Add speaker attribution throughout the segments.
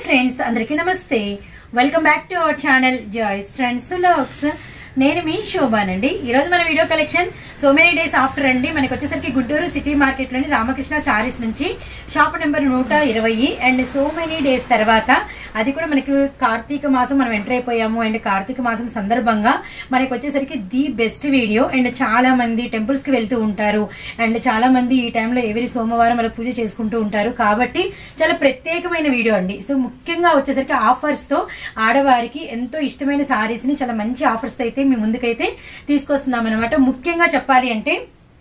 Speaker 1: Friends అందరికీ నమస్తే welcome back to our channel Joy's friends vlogs నేను మీ శోభానండి ఈ రోజు మన video collection so many days after అండి మనకి వచ్చేసరికి గుంటూరు సిటీ మార్కెట్ లోని రామకృష్ణ సారీస్ నుంచి షాప్ నెంబర్ నూట ఇరవై అండ్ సో మెనీ డేస్ తర్వాత అది కూడా మనకి కార్తీక మాసం మనం ఎంటర్ అయిపోయాము అండ్ కార్తీక మాసం సందర్భంగా మనకి వచ్చేసరికి ది బెస్ట్ వీడియో అండ్ చాలా మంది టెంపుల్స్ కి వెళ్తూ ఉంటారు అండ్ చాలా మంది ఈ టైంలో ఎవరి సోమవారం అలా పూజ చేసుకుంటూ ఉంటారు కాబట్టి చాలా ప్రత్యేకమైన వీడియో అండి సో ముఖ్యంగా వచ్చేసరికి ఆఫర్స్ తో ఆడవారికి ఎంతో ఇష్టమైన సారీస్ ని చాలా మంచి ఆఫర్స్ అయితే మీ ముందుకైతే తీసుకొస్తున్నాం అనమాట ముఖ్యంగా చెప్పాలి అంటే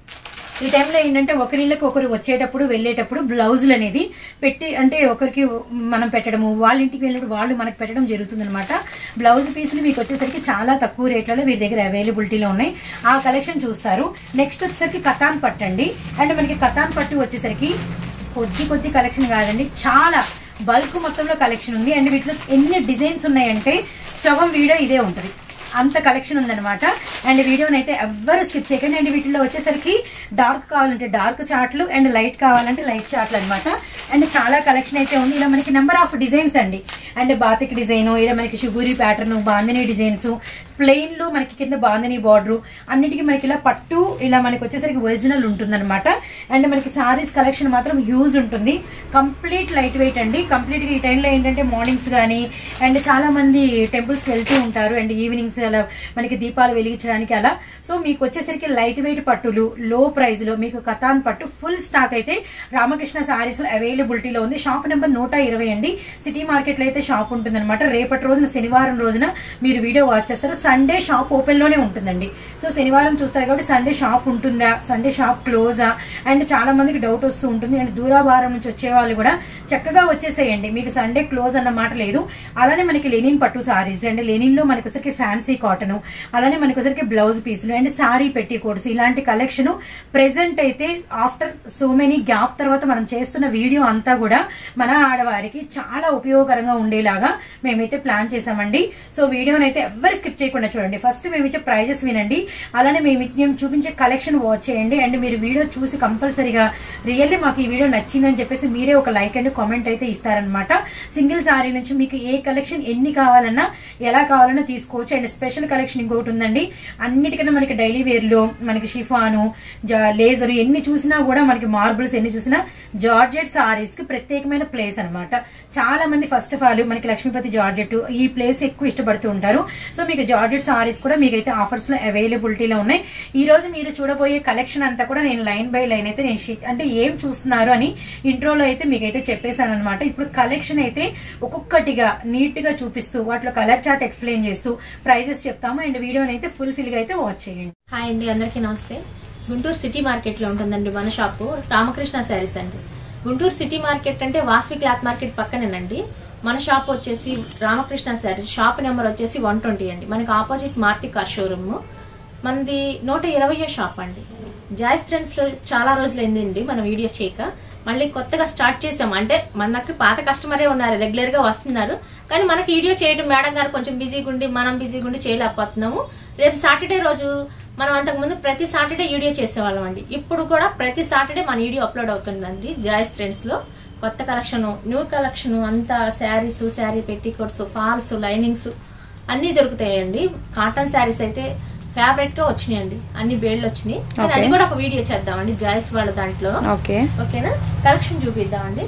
Speaker 1: ఈ టైంలో ఏంటంటే ఒకరిళ్ళకి ఒకరు వచ్చేటప్పుడు వెళ్ళేటప్పుడు బ్లౌజులు అనేది పెట్టి అంటే ఒకరికి మనం పెట్టడము వాళ్ళ ఇంటికి వెళ్ళినప్పుడు వాళ్ళు మనకు పెట్టడం జరుగుతుంది అనమాట బ్లౌజ్ పీసులు మీకు వచ్చేసరికి చాలా తక్కువ రేట్లలో వీరి దగ్గర అవైలబిలిటీలో ఉన్నాయి ఆ కలెక్షన్ చూస్తారు నెక్స్ట్ వచ్చేసరికి కథాన్ పట్టు అండి అండ్ మనకి కథాన్ పట్టు వచ్చేసరికి కొద్ది కొద్ది కలెక్షన్ కాదండి చాలా బల్క్ మొత్తంలో కలెక్షన్ ఉంది అండ్ వీటిలో ఎన్ని డిజైన్స్ ఉన్నాయంటే సగం వీడియో ఇదే ఉంటుంది అంత కలెక్షన్ ఉందన్నమాట అండ్ వీడియోని అయితే ఎవ్వరు స్కిప్ చేయకండి అండ్ వీటిలో వచ్చేసరికి డార్క్ కావాలంటే డార్క్ చార్ట్లు అండ్ లైట్ కావాలంటే లైట్ చార్ట్లు అనమాట అండ్ చాలా కలెక్షన్ అయితే ఉంది ఇలా మనకి నెంబర్ ఆఫ్ డిజైన్స్ అండి అండ్ బాతిక్ డిజైన్ ఇలా మనకి షుగూరి ప్యాటర్న్ బాందిని డిజైన్స్ ప్లెయిన్ లో మనకి కింద బాందిని బార్డర్ అన్నిటికీ మనకి ఇలా పట్టు ఇలా మనకి వచ్చేసరికి ఒరిజినల్ ఉంటుందన్నమాట అండ్ మనకి సారీస్ కలెక్షన్ మాత్రం హ్యూజ్ ఉంటుంది కంప్లీట్ లైట్ వెయిట్ అండి కంప్లీట్ గా ఈ టైంలో ఏంటంటే మార్నింగ్స్ కానీ అండ్ చాలా మంది టెంపుల్స్ కి వెళ్తూ ఉంటారు అండ్ ఈవినింగ్స్ అలా మనకి దీపాలు వెలిగించడానికి అలా సో మీకు వచ్చేసరికి లైట్ వెయిట్ పట్టులు లో ప్రైస్ లో మీకు కథాన్ పట్టు ఫుల్ స్టాక్ అయితే రామకృష్ణ సారీస్ అవైలబిలిటీలో ఉంది షాప్ నెంబర్ నూట ఇరవై అండి సిటీ మార్కెట్ లో అయితే షాప్ ఉంటుంది అనమాట రేపటి రోజున శనివారం రోజున మీరు వీడియో వాచ్ చేస్తారు సండే షాప్ ఓపెన్ లోనే ఉంటుందండి సో శనివారం చూస్తారు కాబట్టి సండే షాప్ ఉంటుందా సండే షాప్ క్లోజా అండ్ చాలా మందికి డౌట్ వస్తూ ఉంటుంది అండ్ దూరాభారం నుంచి వచ్చే వాళ్ళు కూడా చక్కగా వచ్చేసేయండి మీకు సండే క్లోజ్ అన్న మాట లేదు అలానే మనకి లెనిన్ పట్టు సారీస్ అండ్ లెనిన్ లో మనకి వచ్చరికి ఫ్యాన్సీ కాటన్ అలానే మనకి వచ్చరికి బ్లౌజ్ పీసులు అండ్ సారీ పెట్టి కోడ్స్ ఇలాంటి కలెక్షన్ ప్రెసెంట్ అయితే ఆఫ్టర్ సో మెనీ గ్యాప్ తర్వాత మనం చేస్తున్న వీడియో అంతా కూడా మన ఆడవారికి చాలా ఉపయోగకరంగా ఉండేలాగా మేమైతే ప్లాన్ చేసామండి సో వీడియోని అయితే ఎవ్వరు స్కిప్ చేయకుండా చూడండి ఫస్ట్ మేము ఇచ్చే ప్రైజెస్ వినండి అలానే మేము మేము చూపించే కలెక్షన్ వాచ్ చేయండి అండ్ మీరు వీడియో చూసి కంపల్సరీగా రియల్లీ మాకు ఈ వీడియో నచ్చిందని చెప్పేసి మీరే ఒక లైక్ అండ్ కామెంట్ అయితే ఇస్తారనమాట సింగిల్ సారీ నుంచి మీకు ఏ కలెక్షన్ ఎన్ని కావాలన్నా ఎలా కావాలన్నా తీసుకోవచ్చు అండ్ స్పెషల్ కలెక్షన్ ఇంకొకటి ఉందండి అన్నిటికన్నా మనకి డైలీ వేర్ లో మనకి షిఫాను లేజర్ ఎన్ని చూసినా కూడా మనకి మార్బుల్స్ ఎన్ని చూసినా జార్జెట్ సారీస్ కి ప్రత్యేకమైన ప్లేస్ అనమాట చాలా మంది ఫస్ట్ ఆఫ్ ఆల్ మనకి లక్ష్మీపతి జార్జెట్ ఈ ప్లేస్ ఎక్కువ ఇష్టపడుతూ ఉంటారు సో మీకు జార్జెట్ సారీస్ కూడా మీకైతే ఆఫర్స్ లో అవైలబిలిటీలో ఉన్నాయి ఈ రోజు మీరు చూడబోయే కలెక్షన్ అంతా కూడా నేను లైన్ బై లైన్ అయితే నేను షీ- అంటే ఏం చూస్తున్నారు అని ఇంట్రోలో అయితే మీకైతే చెప్పేశాను అనమాట ఇప్పుడు కలెక్షన్ అయితే ఒక్కొక్కటిగా నీట్ గా చూపిస్తూ వాటిలో కలర్ చార్ట్ ఎక్స్ప్లెయిన్ చేస్తూ ప్రైజెస్ చెప్తాము అండ్ వీడియోని అయితే ఫుల్ ఫిల్ గా అయితే వాచ్ చేయండి
Speaker 2: హాయ్ అండి అందరికీ నమస్తే గుంటూరు సిటీ మార్కెట్ లో ఉంటుందండి మన షాపు రామకృష్ణ శారీస్ అండి గుంటూరు సిటీ మార్కెట్ అంటే వాస్వి క్లాత్ మార్కెట్ పక్కనేనండి మన షాప్ వచ్చేసి రామకృష్ణ శారీస్ షాప్ నెంబర్ వచ్చేసి వన్ ట్వంటీ అండి మనకి ఆపోజిట్ మారుతి కార్ షోరూమ్ మనది నూట ఇరవై షాప్ అండి జాయిస్ ట్రెండ్స్ లో చాలా రోజులు అయిందండి మనం వీడియో చేయక మళ్ళీ కొత్తగా స్టార్ట్ చేసాం అంటే మనకి పాత కస్టమరే ఉన్నారు రెగ్యులర్ గా వస్తున్నారు కానీ మనకి వీడియో చేయడం మేడం గారు కొంచెం బిజీగా ఉండి మనం బిజీగా ఉండి చేయలేకపోతున్నాము రేపు సాటర్డే రోజు మనం అంతకుముందు ప్రతి సాటర్డే వీడియో చేసేవాళ్ళం అండి ఇప్పుడు కూడా ప్రతి సాటర్డే మన వీడియో అప్లోడ్ అవుతుందండి జాయిస్ ట్రెండ్స్ లో కొత్త కలెక్షన్ న్యూ కలెక్షన్ అంతా saris sari petticoats falls linings అన్ని దొరుకుతాయండి కాటన్ శారీస్ అయితే ఫేవరెట్ గా వచ్చినాయండి అన్ని బేళ్ళు వచ్చినాయి కానీ అది కూడా ఒక వీడియో చేద్దామండి జాయిస్ వాళ్ళ దాంట్లో
Speaker 3: ఓకే
Speaker 2: ఓకేనా కలెక్షన్ చూపిద్దామండి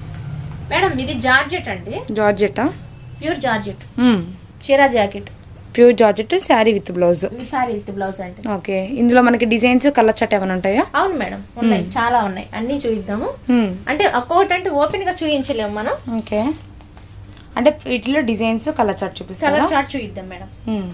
Speaker 2: మేడం ఇది జార్జెట్ అండి
Speaker 3: జార్జెటా
Speaker 2: ప్యూర్ జార్జెట్ చీరా jacket
Speaker 3: pure georgette sari with blouse
Speaker 2: ఈ సారీ విత్ బ్లౌజ్ అంటే
Speaker 3: ఓకే ఇందులో మనకి డిజైన్స్ కలర్ చట్ ఏమైనా ఉంటాయా
Speaker 2: అవును మేడం ఉన్నాయి చాలా ఉన్నాయి అన్ని చూపిద్దాము అంటే ఒక్కొక్కటి అంటే ఓపెన్ గా చూపించలేము మనం
Speaker 3: ఓకే అంటే వీటిలో డిజైన్స్ కలర్ చార్ట్ చూపిస్తారా
Speaker 2: కలర్ చార్ట్ చూపిద్దాం మేడం
Speaker 3: మ్మ్.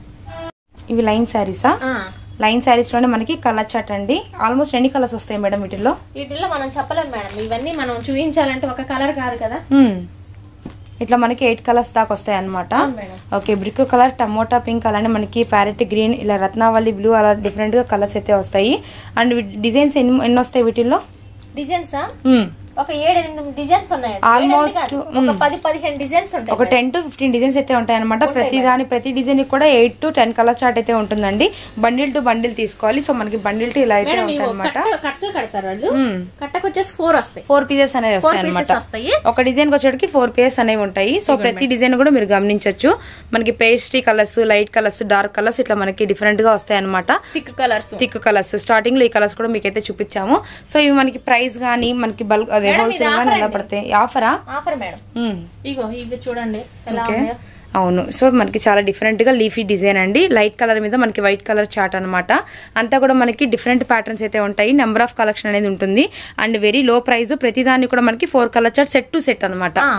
Speaker 3: ఇవి లైన్ శారీసా
Speaker 2: ఆ,
Speaker 3: లైన్ శారీస్ లోనే మనకి కలర్ చార్ట్ అండి ఆల్మోస్ట్ ఎన్ని కలర్స్ వస్తాయి మేడం వీటిల్లో
Speaker 2: వీటిల్లో మనం చెప్పలేం మేడం ఇవన్నీ మనం చూపించాలంటే ఒక కలర్ కాదు కదా
Speaker 3: మ్మ్. ఇట్లా మనకి ఎయిట్ కలర్స్ దాకా వస్తాయి అనమాట
Speaker 2: అవును madam
Speaker 3: okay brick colour tomato pink అలానే మనకి ప్యారెట్ గ్రీన్ ఇలా రత్నావళి బ్లూ అలా డిఫరెంట్ గా కలర్స్ అయితే వస్తాయి అండ్ డిజైన్స్ ఎన్ని ఎన్ని వస్తాయి వీటిల్లో
Speaker 2: డిజైన్సా
Speaker 3: మ్మ్.
Speaker 2: ఒక ఏడు ఎనిమిది డిజైన్స్ ఉన్నాయి
Speaker 3: Almost,
Speaker 2: ఒక పది పదిహేను డిజైన్స్ ఉంటాయి
Speaker 3: ఒక టెన్ టు ఫిఫ్టీన్ డిజైన్స్ అయితే ఉంటాయి అనమాట ప్రతి దాని ప్రతి డిజైన్ కూడా eight to ten colour chart అయితే ఉంటుందండి బండిల్ టు బండిల్ తీసుకోవాలి సో మనకి బండిల్ టు ఇలా అయితే
Speaker 2: మేడం
Speaker 3: ఉంటాయి
Speaker 2: ఇవి
Speaker 3: అనమాట
Speaker 2: కట్ట కట్టలు కడతారు వాళ్ళు కట్టకు వచ్చేసి ఫోర్ వస్తాయి
Speaker 3: ఫోర్ పీసెస్ అనేవి
Speaker 2: ఫోర్
Speaker 3: వస్తాయి
Speaker 2: పీసెస్
Speaker 3: అనమాట
Speaker 2: వస్తాయి
Speaker 3: ఒక డిజైన్ వచ్చేటికి ఫోర్ పేస్ అనేవి ఉంటాయి సో ప్రతి డిజైన్ కూడా మీరు గమనించవచ్చు మనకి pastry colours light colours dark colours ఇట్లా మనకి డిఫరెంట్ గా వస్తాయి అనమాట
Speaker 2: six colours
Speaker 3: thick colours starting లో ఈ కలర్స్ కూడా మీకైతే చూపించాము సో ఇవి మనకి ప్రైస్ గానీ మనకి బల్క్ అదే
Speaker 2: మేడం,
Speaker 3: హోల్సేల్
Speaker 2: ఇది
Speaker 3: గానీ
Speaker 2: offer
Speaker 3: ఎలా
Speaker 2: అండి.
Speaker 3: పడతాయి ఆఫరా
Speaker 2: ఆఫర్ మేడం ఇగో ఇవి చూడండి ఎలా
Speaker 3: ఓకే
Speaker 2: ఉన్నాయో
Speaker 3: అవును సో మనకి చాలా డిఫరెంట్ గా లీఫీ డిజైన్ అండి లైట్ కలర్ మీద మనకి వైట్ కలర్ చార్ట్ అన్నమాట అంతా కూడా మనకి డిఫరెంట్ ప్యాటర్న్స్ అయితే ఉంటాయి నెంబర్ ఆఫ్ కలెక్షన్ అనేది ఉంటుంది అండ్ వెరీ లో ప్రైస్ ప్రతి దాన్ని కూడా మనకి four colour chart set to set అనమాట
Speaker 2: ఆ,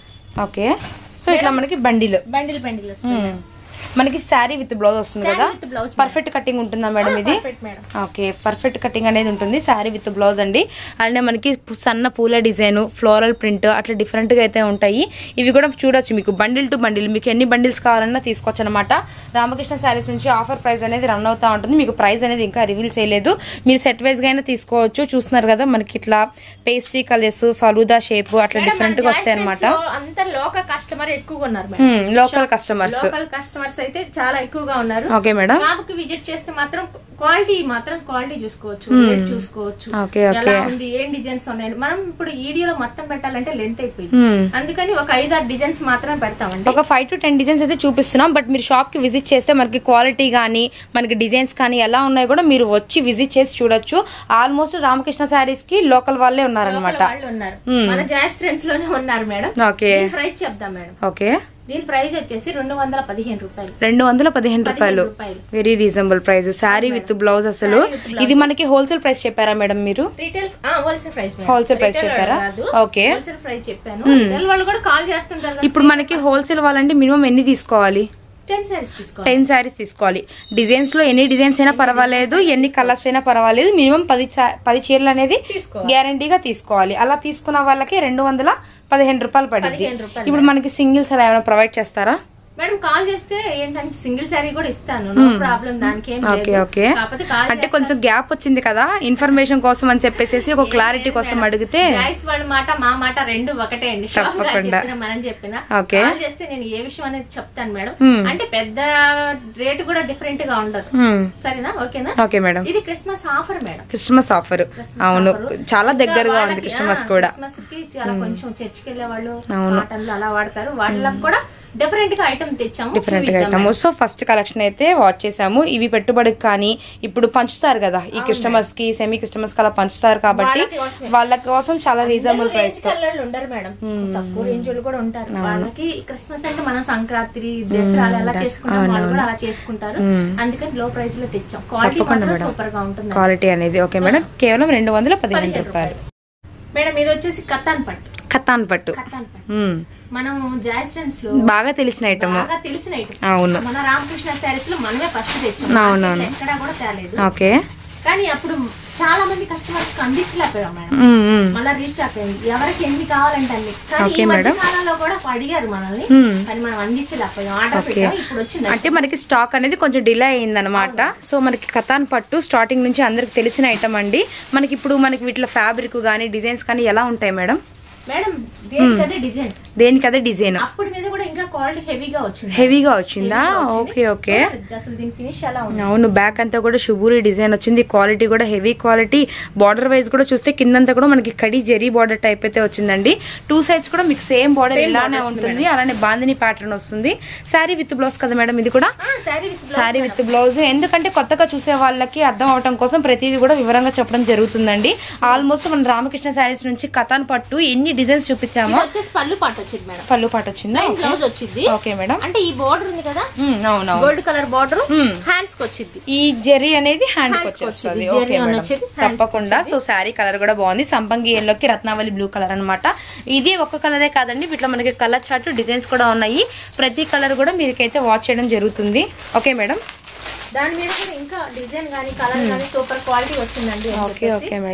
Speaker 3: ఓకే సో ఇట్లా మనకి బండిలు
Speaker 2: బండిల్ బండిల్ వస్తాయి
Speaker 3: మనకి శారీ విత్ బ్లౌజ్ వస్తుంది
Speaker 2: Saree
Speaker 3: కదా
Speaker 2: with blouse,
Speaker 3: పర్ఫెక్ట్ కటింగ్ ఉంటుందా మేడం ఇది
Speaker 2: Perfect madam
Speaker 3: okay perfect cutting అనేది ఉంటుంది శారీ విత్ బ్లౌజ్ అండి అంటే మనకి పు- సన్న పూల డిజైన్ ఫ్లోరల్ ప్రింట్ అట్లా డిఫరెంట్ గా అయితే ఉంటాయి ఇవి కూడా చూడొచ్చు మీకు బండిల్ టు బండిల్ మీకు ఎన్ని బండిల్స్ కావాలన్నా తీసుకోవచ్చు అనమాట రామకృష్ణ శారీస్ నుంచి ఆఫర్ ప్రైస్ అనేది రన్ అవుతా ఉంటుంది మీకు ప్రైస్ అనేది ఇంకా రివీల్ చేయలేదు మీరు సెట్ వైజ్ గా అయినా తీసుకోవచ్చు చూస్తున్నారు కదా మనకి ఇట్లా పేస్ట్రీ కలర్స్ ఫలూదా షేప్ అట్లా
Speaker 2: మేడం,
Speaker 3: డిఫరెంట్
Speaker 2: మన
Speaker 3: గా వస్తాయి
Speaker 2: Joyce
Speaker 3: అనమాట
Speaker 2: Friends లో అంతా లోకల్ కస్టమర్ ఎక్కువగా ఉన్నారు madam
Speaker 3: local customers
Speaker 2: local customers అయితే చాలా ఎక్కువగా ఉన్నారు
Speaker 3: ఓకే మేడం
Speaker 2: షాప్ కి విజిట్ చేస్తే మాత్రం క్వాలిటీ మాత్రం క్వాలిటీ చూసుకోవచ్చు రేట్ చూసుకోవచ్చు
Speaker 3: ఓకే,
Speaker 2: ఎలా
Speaker 3: ఓకే.
Speaker 2: ఉంది ఏం డిజైన్స్ ఉన్నాయి మనం ఇప్పుడు వీడియోలో మొత్తం పెట్టాలంటే లెంత్ అయిపోయింది
Speaker 3: Hmm.
Speaker 2: అందుకని ఒక ఐదారు డిజైన్స్ మాత్రమే పెడతామండి
Speaker 3: ఒక ఫైవ్ టు టెన్ డిజైన్స్ అయితే చూపిస్తున్నాం బట్ మీరు షాప్ కి విజిట్ చేస్తే మనకి క్వాలిటీ కానీ మనకి డిజైన్స్ కానీ ఎలా ఉన్నాయో కూడా మీరు వచ్చి విజిట్ చేసి చూడొచ్చు ఆల్మోస్ట్ రామకృష్ణ శారీస్ కి లోకల్ వాళ్ళే ఉన్నారనమాట
Speaker 2: లోకల్ వాళ్ళు ఉన్నారు మన జాయిస్ ట్రెండ్స్ లోనే ఉన్నారు మేడం
Speaker 3: ఓకే
Speaker 2: దీని ప్రైస్ చెప్దాం మేడం
Speaker 3: ఓకే
Speaker 2: దీని ప్రైస్ వచ్చేసి రెండు వందల పదిహేను రూపాయలు
Speaker 3: రెండు వందల పదిహేను రూపాయలు
Speaker 2: రూపాయలు
Speaker 3: very reasonable price sari with blouse అసలు
Speaker 2: Saree with blouse.
Speaker 3: ఇది మనకి హోల్సేల్ ప్రైస్ చెప్పారా మేడం మీరు
Speaker 2: retail wholesale price
Speaker 3: Wholesale price చెప్పారా? Okay.
Speaker 2: హోల్సేల్ ప్రైస్ చెప్పాను రిటైల్ వాళ్ళు కూడా కాల్ చేస్తుంటారు కదా
Speaker 3: ఇప్పుడు మనకి హోల్సేల్ వాళ్ళంటే మినిమం ఎన్ని తీసుకోవాలి
Speaker 2: టెన్ సారీస్ తీసుకోవాలి
Speaker 3: టెన్ శారీస్ తీసుకోవాలి డిజైన్స్ లో ఎన్ని డిజైన్స్ అయినా పర్వాలేదు ఎన్ని కలర్స్ అయినా పర్వాలేదు మినిమం పది చా- పది చీరలు అనేది
Speaker 2: తీసుకోవాలి.
Speaker 3: గ్యారంటీగా తీసుకోవాలి అలా తీసుకున్న వాళ్ళకి రెండు వందల పదిహేను రూపాయలు పడింది
Speaker 2: పదిహేను రూపాయలు
Speaker 3: ఇప్పుడు మనకి సింగిల్స్ అలా ఏమైనా ప్రొవైడ్ చేస్తారా
Speaker 2: మేడం కాల్ చేస్తే ఏంటంటే సింగిల్ శారీ కూడా ఇస్తాను నో ప్రాబ్లం దానికి ఏం
Speaker 3: ఓకే
Speaker 2: లేదు
Speaker 3: ఓకే
Speaker 2: కాకపోతే కాల్
Speaker 3: అంటే కొంచెం గ్యాప్ వచ్చింది కదా ఇన్ఫర్మేషన్ కోసం అని చెప్పేసి ఒక క్లారిటీ కోసం అడిగితే
Speaker 2: జాయిస్ వాళ్ళ మాట మా మాట రెండు ఒకటే అండి షాప్ గారు
Speaker 3: తప్పకుండా.
Speaker 2: చెప్పిన మనం చెప్పిన
Speaker 3: ఓకే.
Speaker 2: కాల్ చేస్తే నేను ఏ విషయం అనేది చెప్తాను మేడం
Speaker 3: Hmm.
Speaker 2: అంటే పెద్ద రేటు కూడా డిఫరెంట్ గా ఉండదు
Speaker 3: హ్మ్.
Speaker 2: సరేనా ఓకేనా
Speaker 3: ఓకే మేడం
Speaker 2: ఇది Christmas offer madam
Speaker 3: Christmas offer
Speaker 2: Christmas
Speaker 3: అవును
Speaker 2: ఆఫరు.
Speaker 3: చాలా
Speaker 2: ఇంకా
Speaker 3: దగ్గరగా ఉంది
Speaker 2: వాళ్ళకి,
Speaker 3: క్రిస్మస్
Speaker 2: ఆ,
Speaker 3: కూడా
Speaker 2: క్రిస్మస్ కి చాలా కొంచెం చర్చికి వెళ్ళే వాళ్ళు
Speaker 3: అవును.
Speaker 2: కాటన్లు అలా వాడతారు వాళ్ళకి కూడా డిఫరెంట్ గా ఐటమ్ తెచ్చాము
Speaker 3: డిఫరెంట్ గా
Speaker 2: చూపిద్దాం
Speaker 3: ఐటమ్ సో ఫస్ట్ కలెక్షన్ అయితే వాచ్ చేసాము ఇవి పెట్టుబడికి కానీ ఇప్పుడు పంచుతారు కదా ఈ కస్టమర్స్ కి సెమీ కస్టమర్స్ కి అలా పంచుతారు కాబట్టి
Speaker 2: వాళ్ళ కోసమే.
Speaker 3: వాళ్ళ కోసం చాలా రీజనబుల్
Speaker 2: అందరూ
Speaker 3: ప్రైస్
Speaker 2: రేంజ్ కలర్లు ఉండరు మేడం తక్కువ రేంజ్ వాళ్ళు కూడా ఉంటారు వాళ్ళకి క్రిస్మస్ అంటే మనం సంక్రాంతి దసరాలు ఎలా చేసుకుంటాం వాళ్ళు కూడా అలా చేసుకుంటారు అందుకని లో ప్రైస్ లో తెచ్చాం క్వాలిటీ
Speaker 3: తప్పకుండా
Speaker 2: మాత్రం
Speaker 3: మేడం.
Speaker 2: సూపర్ గా ఉంటుంది
Speaker 3: క్వాలిటీ అనేది ఓకే మేడం కేవలం రెండు వందల పదిహేను
Speaker 2: పదిహేను
Speaker 3: రూపాయలు
Speaker 2: మేడం ఇది వచ్చేసి కత్తాన్ పట్టు
Speaker 3: కత్తాన్ పట్టు
Speaker 2: కత్తాన్ పట్టు
Speaker 3: మ్మ్.
Speaker 2: మనం జాయిస్టన్స్ లో
Speaker 3: బాగా తెలిసిన ఐటమ్
Speaker 2: బాగా తెలిసిన item.
Speaker 3: అవును
Speaker 2: మన రామకృష్ణ శారీస్ లో మనమే ఫస్ట్ తెచ్చాం
Speaker 3: అవునవును.
Speaker 2: ఎక్కడా కూడా తేలేదు
Speaker 3: ఓకే
Speaker 2: కానీ అప్పుడు చాలా మంది కస్టమర్స్ అందించలేకపోయాం మేడం
Speaker 3: మ్మ్, మ్మ్.
Speaker 2: మళ్ళీ రీస్టాక్ అయింది ఎవరికి ఎన్ని కావాలంటే అన్ని కానీ
Speaker 3: ఓకే
Speaker 2: ఈ మధ్య
Speaker 3: మేడం.
Speaker 2: కాలంలో కూడా అడిగారు మనల్ని
Speaker 3: మ్మ్.
Speaker 2: కానీ మనం అందించలేకపోయాం ఆర్డర్
Speaker 3: ఓకే.
Speaker 2: పెట్టాం ఇప్పుడు వచ్చింది
Speaker 3: అంటే మనకి స్టాక్ అనేది కొంచెం డిలే అయిందనమాట సో మనకి కథాన్ పట్టు స్టార్టింగ్ నుంచి అందరికి తెలిసిన ఐటమ్ అండి మనకి ఇప్పుడు మనకి వీటిలో ఫ్యాబ్రిక్ కానీ డిజైన్స్ కానీ ఎలా ఉంటాయి మేడం
Speaker 2: మేడం దేనికి అదే డిజైన్
Speaker 3: దేనికి అదే డిజైన్
Speaker 2: అప్పుడు మీద కూడా ఇంకా క్వాలిటీ హెవీగా వచ్చింది
Speaker 3: హెవీగా వచ్చిందా
Speaker 2: Heavy గా వచ్చింది.
Speaker 3: ఓకే ఓకే
Speaker 2: చూడండి, అసలు దీని ఫినిష్ ఎలా ఉంది
Speaker 3: అవును బ్యాక్ అంతా కూడా శుభూరి డిజైన్ వచ్చింది క్వాలిటీ కూడా హెవీ క్వాలిటీ బార్డర్ వైజ్ కూడా చూస్తే కిందంతా కూడా మనకి కడి జెరీ బార్డర్ టైప్ అయితే వచ్చిందండి టూ సైడ్స్ కూడా మీకు సేమ్ బార్డర్
Speaker 2: Same
Speaker 3: ఇలానే
Speaker 2: border వస్తుంది
Speaker 3: ఉంటుంది అలానే బాందిని ప్యాటర్న్ వస్తుంది శారీ విత్ బ్లౌజ్ కదా మేడం ఇది కూడా
Speaker 2: sari with
Speaker 3: sari with blouse ఎందుకంటే కొత్తగా చూసే వాళ్ళకి అర్థం అవటం కోసం ప్రతిదీ కూడా వివరంగా చెప్పడం జరుగుతుందండి ఆల్మోస్ట్ మన రామకృష్ణ శారీస్ నుంచి కథాన్ పట్టు ఎన్ని డిజైన్స్ చూపించామో
Speaker 2: ఇది వచ్చేసి పళ్ళు పాట వచ్చింది మేడం
Speaker 3: పళ్ళు పాటు వచ్చిందా
Speaker 2: బ్లౌజ్ వచ్చింది
Speaker 3: ఓకే మేడం
Speaker 2: అంటే ఈ బోర్డర్ ఉంది కదా
Speaker 3: అవునవును
Speaker 2: gold colour border
Speaker 3: Hmm.
Speaker 2: Hands కి వచ్చింది
Speaker 3: ఈ జెరీ అనేది హ్యాండ్
Speaker 2: Hands కి
Speaker 3: వచ్చేస్తుంది
Speaker 2: వచ్చింది.
Speaker 3: ఓకే
Speaker 2: జెర్రీ
Speaker 3: మేడం.
Speaker 2: వచ్చేది, hands కి
Speaker 3: తప్పకుండా సో శారీ కలర్ కూడా బాగుంది సంపంగి ఎల్లోకి రత్నావళి బ్లూ కలర్ అన్నమాట ఇది ఒక కలరే కాదండి వీటిలో మనకి కలర్ చార్ట్ డిజైన్స్ కూడా ఉన్నాయి ప్రతి కలర్ కూడా మీకైతే వాచ్ చేయడం జరుగుతుంది ఓకే మేడం
Speaker 2: దాని మీద కూడా ఇంకా డిజైన్ గానీ కలర్ గానీ సూపర్ క్వాలిటీ వచ్చిందండి అని
Speaker 3: ఓకే
Speaker 2: చెప్పేసి.
Speaker 3: ఓకే మేడం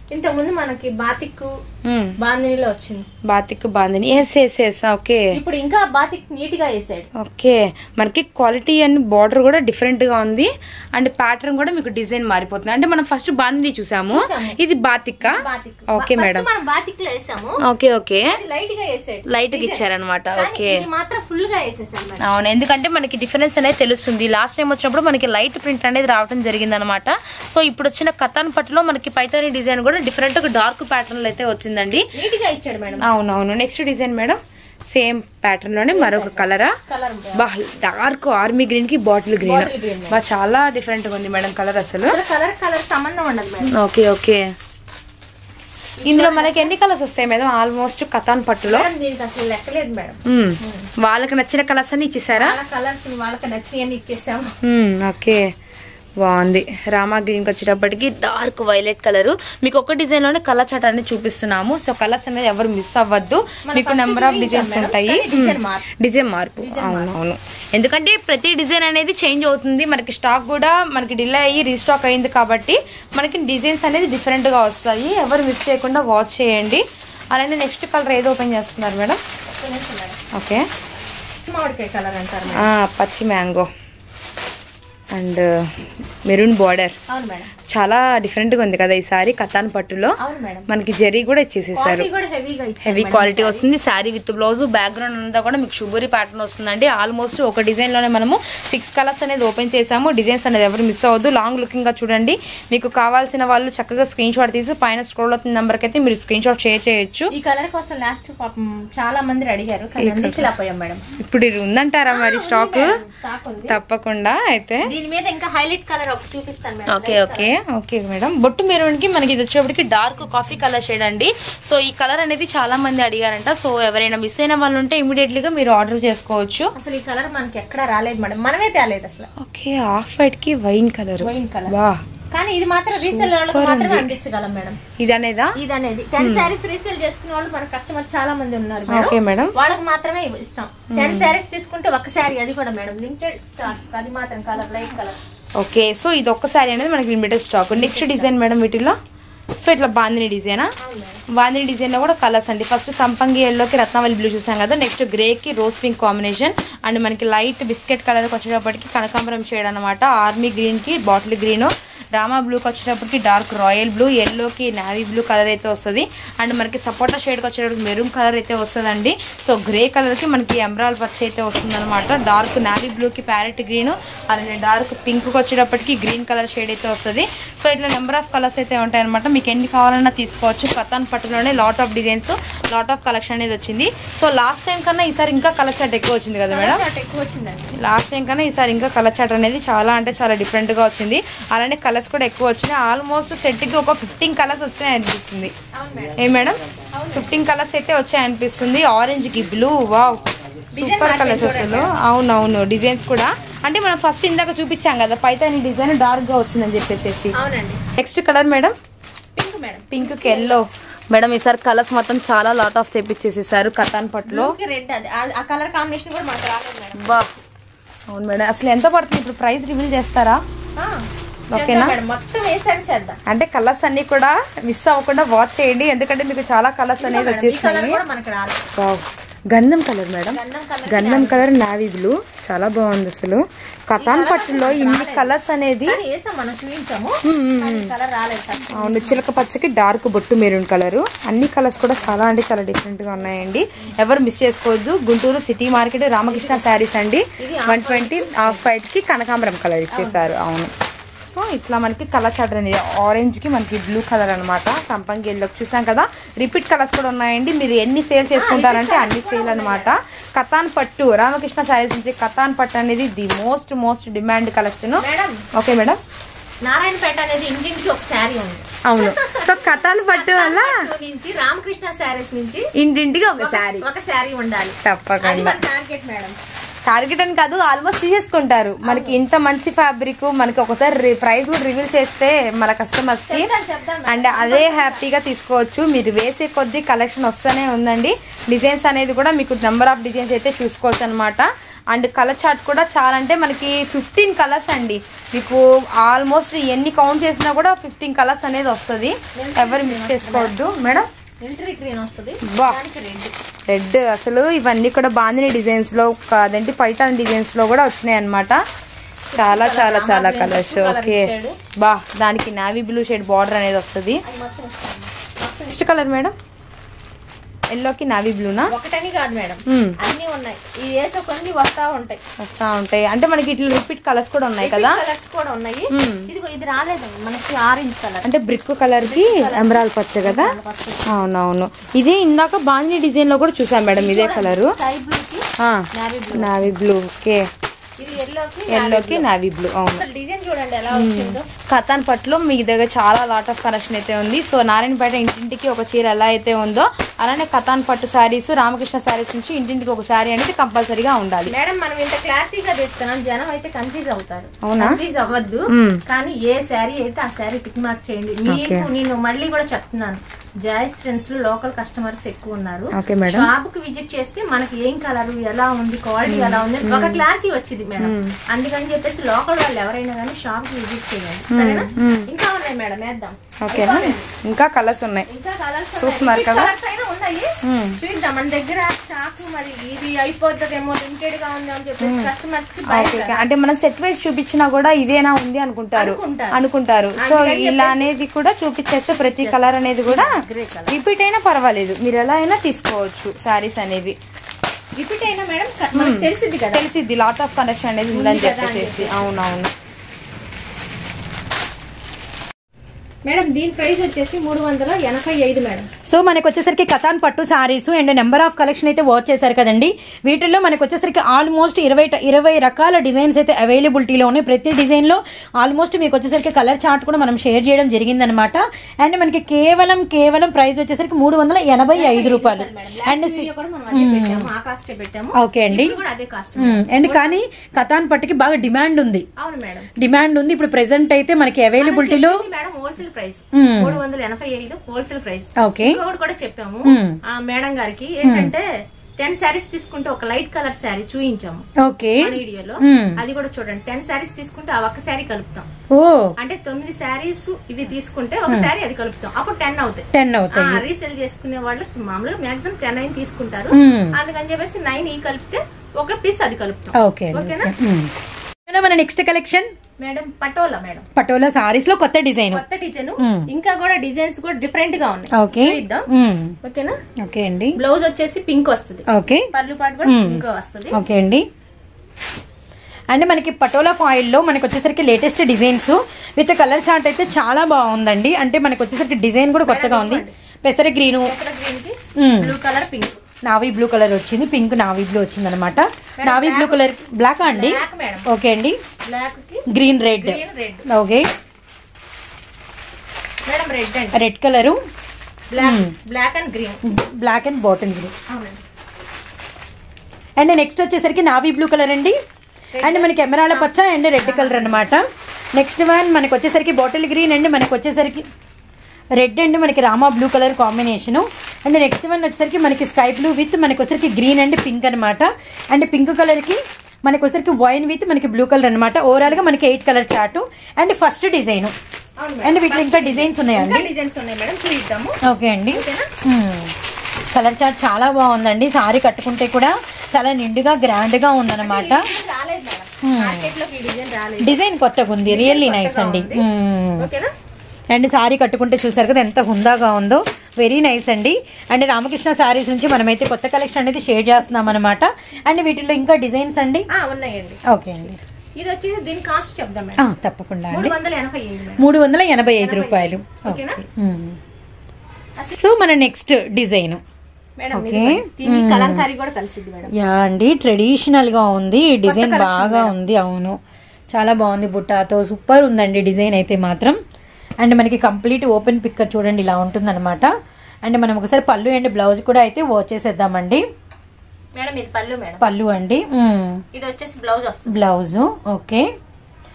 Speaker 2: ఇంత ముందు మనకి బాతిక్
Speaker 3: మ్మ్.
Speaker 2: బాందినిలో వచ్చింది
Speaker 3: batik bandhani yes yes yes okay
Speaker 2: ఇప్పుడు ఇంకా బాతిక్ నీట్ గా వేసాడు
Speaker 3: ఓకే మనకి క్వాలిటీ అండ్ బార్డర్ కూడా డిఫరెంట్ గా ఉంది అండ్ ప్యాటర్న్ కూడా మీకు డిజైన్ మారిపోతుంది అంటే మనం ఫస్ట్ బాందిని చూసాము
Speaker 2: చూసాము.
Speaker 3: ఇది batik
Speaker 2: batik
Speaker 3: okay
Speaker 2: first
Speaker 3: madam
Speaker 2: మనం బాతిక్ లో వేసాము
Speaker 3: ఓకే ఓకే
Speaker 2: అది లైట్ గా వేసాడు
Speaker 3: లైట్ గా ఇచ్చారనమాట
Speaker 2: కానీ
Speaker 3: ఓకే
Speaker 2: ఇది మాత్రం ఫుల్ గా వేసేసాడు మేడం
Speaker 3: అవును ఎందుకంటే మనకి డిఫరెన్స్ అనేది తెలుస్తుంది లాస్ట్ టైం వచ్చినప్పుడు మనకి లైట్ ప్రింట్ అనేది రావడం జరిగింది అనమాట సో ఇప్పుడు వచ్చిన కథన్ పట్టులో మనకి పైతాని డిజైన్ కూడా డిఫరెంట్ గా డార్క్ ప్యాటర్న్ లో అయితే వచ్చిందండి
Speaker 2: నీట్ గా ఇచ్చాడు మేడం
Speaker 3: అవునవును next design madam same pattern లోనే మరొక కలరా
Speaker 2: కలర్
Speaker 3: బా డార్క్ ఆర్మీ గ్రీన్ కి బాటిల్ గ్రీన్
Speaker 2: Bottle green.
Speaker 3: బా చాలా డిఫరెంట్ గా ఉంది మేడం కలర్ అసలు
Speaker 2: కలర్ కలర్ సంబంధం ఉండదు మేడం
Speaker 3: ఓకే ఓకే ఇందులో మనకి ఎన్ని కలర్స్ వస్తాయి మేడం ఆల్మోస్ట్ కథాన్ పట్టులో
Speaker 2: మేడం దీనికి అసలు లెక్కలేదు మేడం
Speaker 3: మ్మ్. వాళ్ళకి నచ్చిన కలర్స్ అన్ని ఇచ్చేసారా
Speaker 2: చాలా కలర్స్ వాళ్ళకి నచ్చినవి ఇచ్చేసాము
Speaker 3: మ్మ్, ఓకే బాగుంది రామా గ్రీన్ వచ్చేటప్పటికి డార్క్ వైలెట్ కలర్ మీకు ఒక డిజైన్ లోనే కలర్ చాట్ అనేది చూపిస్తున్నాము సో కలర్స్ అనేది ఎవరు మిస్ అవ్వద్దు మీకు
Speaker 2: first
Speaker 3: నెంబర్ ఆఫ్
Speaker 2: చూపించాం
Speaker 3: డిజైన్స్
Speaker 2: మేడం,
Speaker 3: ఉంటాయి
Speaker 2: కానీ design మార్పు.
Speaker 3: డిజైన్ మార్పు అవునవును ఎందుకంటే ప్రతి డిజైన్ అనేది చేంజ్ అవుతుంది మనకి స్టాక్ కూడా మనకి డిలే అయ్యి రీస్టాక్ అయింది కాబట్టి మనకి డిజైన్స్ అనేది డిఫరెంట్ గా వస్తాయి ఎవరు మిస్ చేయకుండా వాచ్ చేయండి అలానే నెక్స్ట్ కలర్ ఏదో ఓపెన్ చేస్తున్నారు మేడం
Speaker 2: ఒక్క నిమిషం మేడం
Speaker 3: ఓకే
Speaker 2: మామిడికాయ కలర్ అంటారు మేడం
Speaker 3: ఆ, పచ్చి మ్యాంగో అండ్ మెరూన్ బార్డర్
Speaker 2: అవును మేడం
Speaker 3: చాలా డిఫరెంట్ గా ఉంది కదా ఈ సారీ కథాన్ పట్టులో
Speaker 2: అవును మేడం
Speaker 3: మనకి జరీ కూడా ఇచ్చేసేసారు
Speaker 2: క్వాలిటీ కూడా హెవీగా ఇచ్చారు
Speaker 3: హెవీ
Speaker 2: మేడం
Speaker 3: క్వాలిటీ
Speaker 2: ఈసారి.
Speaker 3: వస్తుంది శారీ విత్ బ్లౌజ్ బ్యాక్గ్రౌండ్ అంతా కూడా మీకు షుబూరి ప్యాటర్న్ వస్తుందండి ఆల్మోస్ట్ ఒక డిజైన్ లోనే మనము సిక్స్ కలర్స్ అనేది ఓపెన్ చేసాము డిజైన్స్ అనేది ఎవరు మిస్ అవ్వద్దు లాంగ్ లుకింగ్ గా చూడండి మీకు కావాల్సిన వాళ్ళు చక్కగా స్క్రీన్ షాట్ తీసి పైన స్క్రోల్ అవుతున్న నెంబర్ కి అయితే మీరు స్క్రీన్ షాట్ షేర్ చేయొచ్చు
Speaker 2: ఈ కలర్ కోసం లాస్ట్ పాపం చాలా మంది అడిగారు కానీ అందించలేకపోయాం మేడం
Speaker 3: ఇప్పుడు ఇది ఉందంటారా మరి స్టాక్
Speaker 2: స్టాక్ ఉంది
Speaker 3: తప్పకుండా అయితే
Speaker 2: దీని మీద ఇంకా హైలైట్ కలర్ ఒకటి చూపిస్తాను madam
Speaker 3: okay okay okay madam బొట్టు మెరూన్ కి మనకి ఇది వచ్చేప్పటికి డార్క్ కాఫీ కలర్ షేడ్ అండి సో ఈ కలర్ అనేది చాలా మంది అడిగారంట సో ఎవరైనా మిస్ అయిన వాళ్ళు ఉంటే ఇమీడియట్లీ గా మీరు ఆర్డర్ చేసుకోవచ్చు
Speaker 2: అసలు ఈ కలర్ మనకి ఎక్కడ రాలేదు మేడం మనమే తేలేదు అసలు
Speaker 3: ఓకే ఆఫ్ వైట్ కి వైన్ కలర్
Speaker 2: వైన్ కలర్
Speaker 3: వా
Speaker 2: కానీ ఇది మాత్రం రీసేల్ వాళ్ళకి మాత్రమే అందించగలం మేడం
Speaker 3: ఇది అనేదా
Speaker 2: ఇది అనేది టెన్ శారీస్ రీసేల్ చేసుకునే వాళ్ళు మన కస్టమర్ చాలా మంది ఉన్నారు
Speaker 3: ఓకే
Speaker 2: మేడం
Speaker 3: మేడం
Speaker 2: వాళ్ళకి మాత్రమే ఇవి ఇస్తాం టెన్ శారీస్ తీసుకుంటే ఒక శారీ అది కూడా మేడం లిమిటెడ్ స్టాక్ అది మాత్రం colour light colour
Speaker 3: okay so ఇది ఒక్క సారీ అనేది మనకి limited stock next design madam వీటిలో సో ఇట్లా బాందిని డిజైనా
Speaker 2: అవును మేడం
Speaker 3: బాందిని డిజైన్ లో కూడా కలర్స్ అండి ఫస్ట్ సంపంగి ఎల్లోకి రత్నావళి బ్లూ చూసాం కదా నెక్స్ట్ గ్రే కి రోజ్ పింక్ కాంబినేషన్ అండ్ మనకి లైట్ బిస్కెట్ కలర్ వచ్చేటప్పటికి కనకాంబరం షేడ్ అనమాట ఆర్మీ గ్రీన్ కి బాటిల్ గ్రీన్ రామా బ్లూకి వచ్చేటప్పటికి డార్క్ రాయల్ బ్లూ ఎల్లోకి నావీ బ్లూ కలర్ అయితే వస్తుంది అండ్ మనకి సపోటా షేడ్కి వచ్చేటప్పటికి మెరూన్ కలర్ అయితే వస్తుందండి సో గ్రే కలర్కి మనకి ఎమరాల్ పచ్చ అయితే వస్తుంది అనమాట డార్క్ నావీ బ్లూకి ప్యారెట్ గ్రీన్ అలానే డార్క్ పింక్కి వచ్చేటప్పటికి గ్రీన్ కలర్ షేడ్ అయితే వస్తుంది సో ఇట్లా నెంబర్ ఆఫ్ కలర్స్ అయితే ఉంటాయన్నమాట మీకు ఎన్ని కావాలన్నా తీసుకోవచ్చు కథాన్ పట్టులోనే lot of designs lot of collection అనేది వచ్చింది సో లాస్ట్ టైం కన్నా ఈసారి ఇంకా కలర్ చాట్ ఎక్కువ వచ్చింది కదా మేడం
Speaker 2: చాట్ ఎక్కువ వచ్చిందండి
Speaker 3: లాస్ట్ టైం కన్నా ఈసారి ఇంకా కలర్ చాట్ అనేది చాలా అంటే చాలా డిఫరెంట్ గా వచ్చింది అలానే కలర్స్ కూడా ఎక్కువ వచ్చినాయి ఆల్మోస్ట్ సెట్ కి ఒక ఫిఫ్టీన్ కలర్స్ వచ్చాయి అనిపిస్తుంది
Speaker 2: అవును మేడం
Speaker 3: ఏ మేడం ఫిఫ్టీన్ కలర్స్ అయితే వచ్చాయి అనిపిస్తుంది ఆరెంజ్ కి బ్లూ వావ్ సూపర్ కలర్స్ అసలు అవునవును డిజైన్స్ కూడా అంటే మనం ఫస్ట్ ఇందాక చూపించాం కదా పైతాని డిజైన్ డార్క్ గా వచ్చిందని చెప్పేసి
Speaker 2: అవునండి
Speaker 3: next colour madam
Speaker 2: pink madam
Speaker 3: pink కి ఎల్లో మేడం ఈసారి కలర్స్ మొత్తం చాలా లాట్ ఆఫ్ తెప్పించేసేసారు కథాన్ పట్టులో
Speaker 2: బ్లూకి రెడ్ అది ఆ- ఆ కలర్ కాంబినేషన్ కూడా మనకు రాలేదు మేడం
Speaker 3: బా అవును మేడం అసలు ఎంత పడుతుంది ఇప్పుడు ప్రైస్ రివీల్ చేస్తారా
Speaker 2: ఆ,
Speaker 3: ఓకేనా?
Speaker 2: చేద్దాం మేడం మొత్తం వేసారి చేద్దాం
Speaker 3: అంటే కలర్స్ అన్ని కూడా మిస్ అవ్వకుండా వాచ్ చేయండి ఎందుకంటే మీకు చాలా కలర్స్ అనేది
Speaker 2: మేడం, ఈ కలర్
Speaker 3: వచ్చేసినాయి
Speaker 2: కూడా మనకు రాలేదు
Speaker 3: వావ్. గంధం కలర్ మేడం
Speaker 2: గంధం కలర్
Speaker 3: గంధం కలర్ నావీ బ్లూ చాలా బాగుంది అసలు కథాన్ పట్టులో ఇన్ని కలర్స్ అనేది
Speaker 2: కానీ వేసాం మనం చూపించాము కానీ ఈ కలర్ రాలేదు first.
Speaker 3: అవును చిలక పచ్చకి డార్క్ బొట్టు మెరూన్ కలర్ అన్ని కలర్స్ కూడా చాలా అంటే చాలా డిఫరెంట్ గా ఉన్నాయండి ఎవరు మిస్ చేసుకోవద్దు గుంటూరు సిటీ మార్కెట్ రామకృష్ణ శారీస్ అండి వన్ ట్వంటీ ఆఫ్ వైట్ కి కనకాంబరం కలర్ ఇచ్చేసారు అవును సో ఇట్లా మనకి కలర్ చార్ట్ అనేది ఆరెంజ్ కి మనకి బ్లూ కలర్ అనమాట సంపంగి ఎల్లో చూసాం కదా రిపీట్ కలర్స్ కూడా ఉన్నాయండి మీరు ఎన్ని సేల్ చేసుకుంటారంటే అన్ని సేల్ అనమాట కథాన్ పట్టు రామకృష్ణ శారీస్ నుంచి కథాన్ పట్టు అనేది the most most demand collection
Speaker 2: madam
Speaker 3: okay madam
Speaker 2: Narayanpet అనేది ఇంటింటికి ఒక శారీ ఉంది
Speaker 3: అవును సో కథాన్ పట్టు వల్ల
Speaker 2: పట్టు నుంచి రామకృష్ణ శారీస్ నుంచి
Speaker 3: ఇంటింటికి ఒక శారీ
Speaker 2: ఒక శారీ ఉండాలి అది
Speaker 3: తప్పకుండా
Speaker 2: మన టార్గెట్ మేడం
Speaker 3: టార్గెట్ అని కాదు ఆల్మోస్ట్ తీసేసుకుంటారు మనకి ఇంత మంచి ఫ్యాబ్రిక్ మనకి ఒకసారి ప్రైస్ కూడా రివీల్ చేస్తే మన కస్టమర్స్ కి
Speaker 2: చెప్తాం చెప్తాం
Speaker 3: అండ్ అదే హ్యాపీగా తీసుకోవచ్చు మీరు వేసే కొద్దీ కలెక్షన్ వస్తూనే ఉందండి డిజైన్స్ అనేది కూడా మీకు నెంబర్ ఆఫ్ డిజైన్స్ అయితే చూసుకోవచ్చు అనమాట అండ్ కలర్ చార్ట్ కూడా చాలా అంటే మనకి ఫిఫ్టీన్ కలర్స్ అండి మీకు ఆల్మోస్ట్ ఎన్ని కౌంట్ చేసినా కూడా ఫిఫ్టీన్ కలర్స్ అనేది వస్తుంది ఎవరు మిస్ చేసుకోవద్దు మేడం
Speaker 2: మిలిటరీ గ్రీన్ వస్తుంది
Speaker 3: బా.
Speaker 2: దానికి రెడ్
Speaker 3: రెడ్ అసలు ఇవన్నీ కూడా బాందిని డిజైన్స్ లో కాదంటే పైతాన్ డిజైన్స్ లో కూడా వచ్చినాయి అన్నమాట చాలా చాలా చాలా కలర్స్ ఓకే బా దానికి నావీ బ్లూ షేడ్ బార్డర్ అనేది వస్తుంది
Speaker 2: అది మొత్తం ఇస్తాను
Speaker 3: నెక్స్ట్ కలర్ మేడం ఎల్లోకి నావీ బ్లూనా
Speaker 2: ఒకటని కాదు మేడం
Speaker 3: మ్మ్.
Speaker 2: అన్ని ఉన్నాయి ఈ వేసే కొన్ని వస్తా ఉంటాయి
Speaker 3: వస్తా ఉంటాయి అంటే మనకి ఇట్లా రిపీట్ కలర్స్ కూడా ఉన్నాయి కదా
Speaker 2: కలర్స్ కూడా ఉన్నాయి
Speaker 3: మ్మ్.
Speaker 2: ఇదిగో ఇది రాలేదండి మనకి ఆరెంజ్ కలర్
Speaker 3: అంటే బ్రిక్ కలర్ కి ఎమరాల్ పచ్చ కదా అవునవును ఇది ఇందాక బాందిని డిజైన్ లో కూడా చూసాం మేడం ఇదే కలరు
Speaker 2: స్కై బ్లూ కి navy blue
Speaker 3: navy blue okay
Speaker 2: ఇది ఎల్లోకి
Speaker 3: ఎల్లోకి నావీ బ్లూ అవును
Speaker 2: అసలు డిజైన్ చూడండి ఎలా వచ్చిందో
Speaker 3: కథాన్ పట్టులో మీ దగ్గర చాలా లాట్ ఆఫ్ కలెక్షన్ అయితే ఉంది సో నారాయణపేట ఇంటింటికి ఒక చీర ఎలా అయితే ఉందో అలానే కథాన్ పట్టు శారీస్ రామకృష్ణ శారీస్ నుంచి ఇంటింటికి ఒక శారీ అనేది కంపల్సరీగా ఉండాలి
Speaker 2: మేడం మనం ఇంత క్లారిటీగా తెస్తున్నాం జనం అయితే కన్ఫ్యూజ్ అవుతారు
Speaker 3: అవునా?
Speaker 2: కన్ఫ్యూజ్ అవ్వద్దు
Speaker 3: మ్మ్.
Speaker 2: కానీ ఏ శారీ అయితే ఆ శారీ టిక్ మార్క్ చేయండి మీకు నేను మళ్ళీ కూడా చెప్తున్నాను జాయిస్ ఫ్రెండ్స్ లో లోకల్ కస్టమర్స్ ఎక్కువ ఉన్నారు
Speaker 3: ఓకే మేడం
Speaker 2: షాప్ కి విజిట్ చేస్తే మనకి ఏం కలర్ ఎలా ఉంది క్వాలిటీ ఎలా ఉంది అని ఒక క్లారిటీ వచ్చింది మేడం అందుకని చెప్పేసి లోకల్ వాళ్ళు ఎవరైనా కానీ షాప్ కి విజిట్ చేయండి సరేనా ఇంకా ఉన్నాయి మేడం వేద్దాం
Speaker 3: ఓకేనా ఇంకా కలర్స్ ఉన్నాయి
Speaker 2: ఇంకా కలర్స్
Speaker 3: చూస్తున్నారు కదా?
Speaker 2: అయినా ఉన్నాయి
Speaker 3: మ్మ్.
Speaker 2: చూద్దాం మన దగ్గర స్టాక్ మరి ఇది అయిపోతుందేమో లిమిటెడ్ గా ఉంది అని చెప్పేసి కస్టమర్స్ కి
Speaker 3: ఓకే ఓకే. అంటే మనం సెట్ వైజ్ చూపించినా కూడా ఇదేనా ఉంది అనుకుంటారు
Speaker 2: అనుకుంటారు.
Speaker 3: అనుకుంటారు సో ఇలా అనేది కూడా చూపించేస్తే ప్రతి కలర్ అనేది కూడా
Speaker 2: గ్రే కలర్
Speaker 3: రిపీట్ అయినా పర్వాలేదు మీరు ఎలా అయినా తీసుకోవచ్చు శారీస్ అనేవి
Speaker 2: రిపీట్ అయినా మేడం క- మనకు తెలిసింది కదా
Speaker 3: తెలిసిద్ది లాట్ ఆఫ్ కనెక్షన్ అనేది ఉందని
Speaker 2: ఉంది కదా అని
Speaker 3: చెప్పేసి అవునవును
Speaker 2: మేడం దీని ప్రైస్ వచ్చేసి మూడు వందల ఎనభై ఐదు మేడం
Speaker 1: సో మనకు వచ్చేసరికి కథాన్ పట్టు saris and number of collection అయితే వర్క్ చేశారు కదండి వీటిల్లో మనకు వచ్చేసరికి ఆల్మోస్ట్ ఇరవై ఇరవై రకాల డిజైన్స్ అయితే అవైలబిలిటీలో ఉన్నాయి ప్రతి డిజైన్ లో ఆల్మోస్ట్ మీకు వచ్చేసరికి కలర్ చార్ట్ కూడా మనం షేర్ చేయడం జరిగిందనమాట అండ్ మనకి కేవలం కేవలం ప్రైస్ వచ్చేసరికి మూడు వందల ఎనభై ఐదు రూపాయలు అండ్
Speaker 2: వీడియో కూడా మనం అదే పెట్టాము ఆ కాస్ట్ పెట్టాము
Speaker 1: ఓకే అండి
Speaker 2: ఇప్పుడు కూడా అదే కాస్ట్
Speaker 1: అండ్ కానీ కథాన్ పట్టుకి బాగా డిమాండ్ ఉంది
Speaker 2: అవును మేడం
Speaker 1: డిమాండ్ ఉంది ఇప్పుడు ప్రెసెంట్ అయితే మనకి అవైలబిలిటీలో
Speaker 2: ఇది మేడం హోల్సేల్ ప్రైస్
Speaker 1: మ్మ్.
Speaker 2: మూడు వందల ఎనభై ఐదు హోల్సేల్ ప్రైస్
Speaker 1: ఓకే
Speaker 2: ఇంకొకటి కూడా చెప్పాము
Speaker 1: మ్మ్.
Speaker 2: ఆ మేడం గారికి ఏంటంటే టెన్ శారీస్ తీసుకుంటే ఒక లైట్ కలర్ శారీ చూయించాము
Speaker 1: ఓకే
Speaker 2: మన వీడియోలో
Speaker 1: మ్మ్.
Speaker 2: అది కూడా చూడండి టెన్ శారీస్ తీసుకుంటే ఆ ఒక్క శారీ కలుపుతాం
Speaker 1: ఓ
Speaker 2: అంటే తొమ్మిది శారీస్ ఇవి తీసుకుంటే ఒక శారీ అది కలుపుతాం అప్పుడు టెన్ అవుతాయి
Speaker 1: టెన్ అవుతాయి
Speaker 2: రీసేల్ చేసుకునే వాళ్ళు మామూలుగా మాక్సిమం టెన్ అయిన తీసుకుంటారు
Speaker 1: మ్మ్.
Speaker 2: అందుకని చెప్పేసి నైన్ ఈ కలిపితే ఒక పీస్ అది కలుపుతాం
Speaker 1: ఓకే అండి
Speaker 2: ఓకేనా
Speaker 1: మ్మ్. మేడం, మన next collection
Speaker 2: madam Patola madam
Speaker 1: Patola saris లో కొత్త డిజైన్
Speaker 2: కొత్త డిజైన్
Speaker 1: మ్మ్.
Speaker 2: ఇంకా కూడా డిజైన్స్ కూడా డిఫరెంట్ గా ఉన్నాయి
Speaker 1: ఓకే
Speaker 2: చూద్దాం
Speaker 1: మ్మ్.
Speaker 2: ఓకేనా
Speaker 1: ఓకే అండి
Speaker 2: బ్లౌజ్ వచ్చేసి పింక్ వస్తుంది
Speaker 1: ఓకే
Speaker 2: పళ్ళు పాటు కూడా
Speaker 1: మ్మ్.
Speaker 2: పింక్ వస్తుంది
Speaker 1: ఓకే అండి అండ్ మనకి పటోలా ఫాయిల్ లో మనకి వచ్చేసరికి latest designs with colour chart అయితే చాలా బాగుందండి అంటే మనకి వచ్చేసరికి డిజైన్ కూడా కొత్తగా ఉంది పెసర గ్రీను
Speaker 2: ఎక్కడ గ్రీన్ కి
Speaker 1: మ్మ్.
Speaker 2: Blue colour pink
Speaker 1: navy blue colour వచ్చింది పింక్ నావీ బ్లూ వచ్చింది అనమాట నావీ బ్లూ కలర్ బ్లాక్ అండి
Speaker 2: బ్లాక్ మేడం
Speaker 1: ఓకే అండి
Speaker 2: బ్లాక్ కి
Speaker 1: green red
Speaker 2: green red
Speaker 1: okay
Speaker 2: madam red అండి
Speaker 1: red colour
Speaker 2: black black and green
Speaker 1: black and bottle green
Speaker 2: అవునండి
Speaker 1: and next వచ్చేసరికి navy blue colour అండి and మనకి ఎమరాల పచ్చ అండ్ రెడ్ కలర్ అన్నమాట నెక్స్ట్ వన్ మనకి వచ్చేసరికి బాటిల్ గ్రీన్ అండ్ మనకి వచ్చేసరికి రెడ్ అండ్ మనకి Rama blue colour combination and next one వచ్చేసరికి మనకి స్కై బ్లూ విత్ మనకి వచ్చేసరికి గ్రీన్ అండ్ పింక్ అనమాట అండ్ పింక్ కలర్కి మనకి వచ్చేసరికి వైన్ విత్ మనకి బ్లూ కలర్ అనమాట ఓవరాల్గా మనకి eight colour chart and first design
Speaker 2: అవును
Speaker 1: అండ్ వీటిలో ఇంకా డిజైన్స్ ఉన్నాయండి
Speaker 2: ఇంకా డిజైన్స్ ఉన్నాయి మేడం చూద్దాము
Speaker 1: ఓకే అండి
Speaker 2: ఓకేనా
Speaker 1: కలర్ చార్ట్ చాలా బాగుందండి సారీ కట్టుకుంటే కూడా చాలా నిండుగా గ్రాండ్ గా ఉందన్నమాట
Speaker 2: ఇది రాలేదు మేడం మార్కెట్ లోకి ఈ డిజైన్ రాలేదు
Speaker 1: డిజైన్ కొత్తగా ఉంది రియల్లీ నైస్ అండి
Speaker 2: ఉంది. ఓకేనా
Speaker 1: అండ్ సారీ కట్టుకుంటే చూసారు కదా ఎంత హుందాగా ఉందో వెరీ నైస్ అండి అండ్ రామకృష్ణ సారీస్ నుంచి మనమైతే కొత్త కలెక్షన్ అనేది షేర్ చేస్తున్నాం అనమాట అండ్ వీటిలో ఇంకా డిజైన్స్ అండి
Speaker 2: ఆ ఉన్నాయండి
Speaker 1: ఓకే అండి
Speaker 2: ఇది వచ్చేసి దీని కాస్ట్ చెప్దాం
Speaker 1: ఆ,
Speaker 2: మేడం
Speaker 1: తప్పకుండా
Speaker 2: మూడు
Speaker 1: అండి
Speaker 2: వందల ఎనభై ఏడు మేడం
Speaker 1: మూడు వందల ఎనభై ఐదు రూపాయలు
Speaker 2: ఓకేనా?
Speaker 1: ఓకే సో మన నెక్స్ట్ డిజైన్
Speaker 2: మేడం
Speaker 1: ఓకే.
Speaker 2: ఇది దీని కలంకారీ కూడా కలిసింది మేడం
Speaker 1: యా అండి ట్రెడిషనల్ గా ఉంది డిజైన్
Speaker 2: collection
Speaker 1: బాగా ఉంది అవును చాలా బాగుంది బుట్టాతో సూపర్ ఉందండి డిజైన్ అయితే మాత్రం అండ్ మనకి కంప్లీట్ ఓపెన్ పిక్కర్ చూడండి ఇలా ఉంటుంది అనమాట అండ్ మనం ఒకసారి పళ్ళు అండ్ బ్లౌజ్ కూడా అయితే వాచ్ చేసేద్దామండి
Speaker 2: మేడం ఇది పళ్ళు మేడం
Speaker 1: పళ్ళు అండి మ్మ్.
Speaker 2: ఇది వచ్చేసి బ్లౌజ్ వస్తుంది
Speaker 1: బ్లౌజ్ ఓకే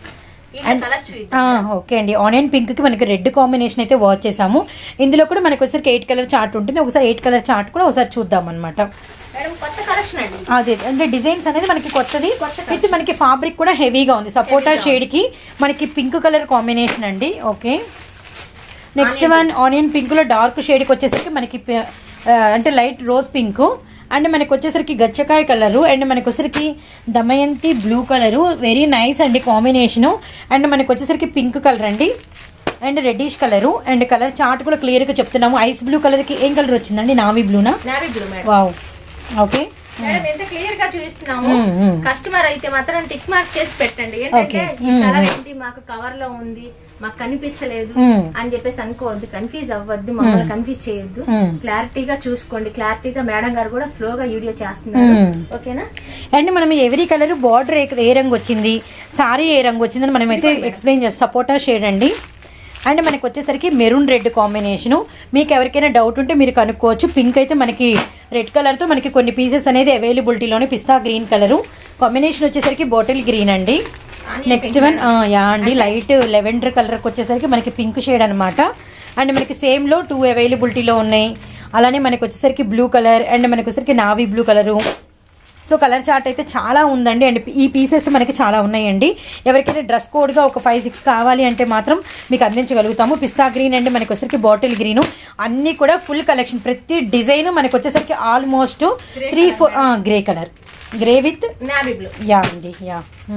Speaker 2: ఇంకా కలర్ చూద్దాం
Speaker 1: ఓకే అండి ఆనియన్ పింక్ కి మనకి రెడ్ కాంబినేషన్ అయితే వాచ్ చేసాము ఇందులో కూడా మనకి ఒకసారి ఎయిట్ కలర్ చార్ట్ ఉంటుంది ఒకసారి ఎయిట్ కలర్ చార్ట్ కూడా ఒకసారి చూద్దాం అనమాట
Speaker 2: మేడం కొత్త కలెక్షన్ అండి
Speaker 1: అదే అంటే డిజైన్స్ అనేది మనకి కొత్తది విత్ మనకి ఫ్యాబ్రిక్ కూడా హెవీగా ఉంది సపోటా షేడ్ కి మనకి పింక్ కలర్ కాంబినేషన్ అండి okay next one onion pink లో డార్క్ షేడ్ కి వచ్చేసరికి మనకి ప- ఆ, అంటే లైట్ రోజ్ పింక్ అండ్ మనకి వచ్చేసరికి గచ్చకాయ కలరు అండ్ మనకి వచ్చేసరికి Damayanti blue colour very nice అండి కాంబినేషను అండ్ మనకి వచ్చేసరికి పింక్ కలర్ అండి and reddish colour and colour chart కూడా క్లియర్గా చెప్తున్నాము ఐస్ బ్లూ కలర్కి ఏం కలర్ వచ్చిందండి నావీ బ్లూనా
Speaker 2: navy blue madam
Speaker 1: wow okay
Speaker 2: madam ఎంత క్లియర్ గా చూపిస్తున్నాము
Speaker 1: మ్మ్, మ్మ్.
Speaker 2: కస్టమర్ అయితే మాత్రం టిక్ మార్క్ చేసి పెట్టండి ఏంటంటే
Speaker 1: Okay.
Speaker 2: ఈ
Speaker 1: మ్మ్,
Speaker 2: కలర్
Speaker 1: మ్మ్.
Speaker 2: ఏంటి మాకు కవర్ లో ఉంది మాకు కనిపించలేదు
Speaker 1: మ్మ్.
Speaker 2: అని చెప్పేసి అనుకోవద్దు కన్ఫ్యూజ్ అవ్వద్దు మమ్మల్ని కన్ఫ్యూజ్ చేయొద్దు
Speaker 1: మ్మ్.
Speaker 2: క్లారిటీగా చూసుకోండి క్లారిటీగా మేడం గారు కూడా స్లోగా వీడియో చేస్తున్నారు
Speaker 1: మ్మ్.
Speaker 2: ఓకేనా
Speaker 1: అండ్ మనం ఎవరీ కలర్ బార్డర్ ఏ రంగు వచ్చింది సారీ ఏ రంగు వచ్చిందని మనం అయితే ఎక్స్ప్లెయిన్ చేస్తాం సపోటా షేడ్ అండి అండ్ మనకి వచ్చేసరికి మెరూన్ రెడ్ కాంబినేషను మీకు ఎవరికైనా డౌట్ ఉంటే మీరు కనుక్కోవచ్చు పింక్ అయితే మనకి రెడ్ కలర్తో మనకి కొన్ని పీసెస్ అనేది అవైలబిలిటీలోనే పిస్తా గ్రీన్ కలరు కాంబినేషన్ వచ్చేసరికి బాటిల్ గ్రీన్ అండి నెక్స్ట్ వన్ యా అండి లైట్ లెవెండర్ కలర్కి వచ్చేసరికి మనకి పింక్ షేడ్ అనమాట అండ్ మనకి సేమ్లో టూ అవైలబిలిటీలో ఉన్నాయి అలానే మనకి వచ్చేసరికి బ్లూ కలర్ అండ్ మనకి వచ్చేసరికి navy blue colour so colour chart అయితే చాలా ఉందండి అండ్ ఈ పీసెస్ మనకి చాలా ఉన్నాయండి ఎవరికైనా డ్రెస్ కోడ్గా ఒక ఫైవ్ సిక్స్ కావాలి అంటే మాత్రం మీకు అందించగలుగుతాము పిస్తా గ్రీన్ అండ్ మనకి వచ్చేసరికి బాటిల్ గ్రీన్ అన్నీ కూడా ఫుల్ కలెక్షన్ ప్రతి డిజైన్ మనకి వచ్చేసరికి almost three four grey colour grey with
Speaker 2: navy blue
Speaker 1: yeah అండి యా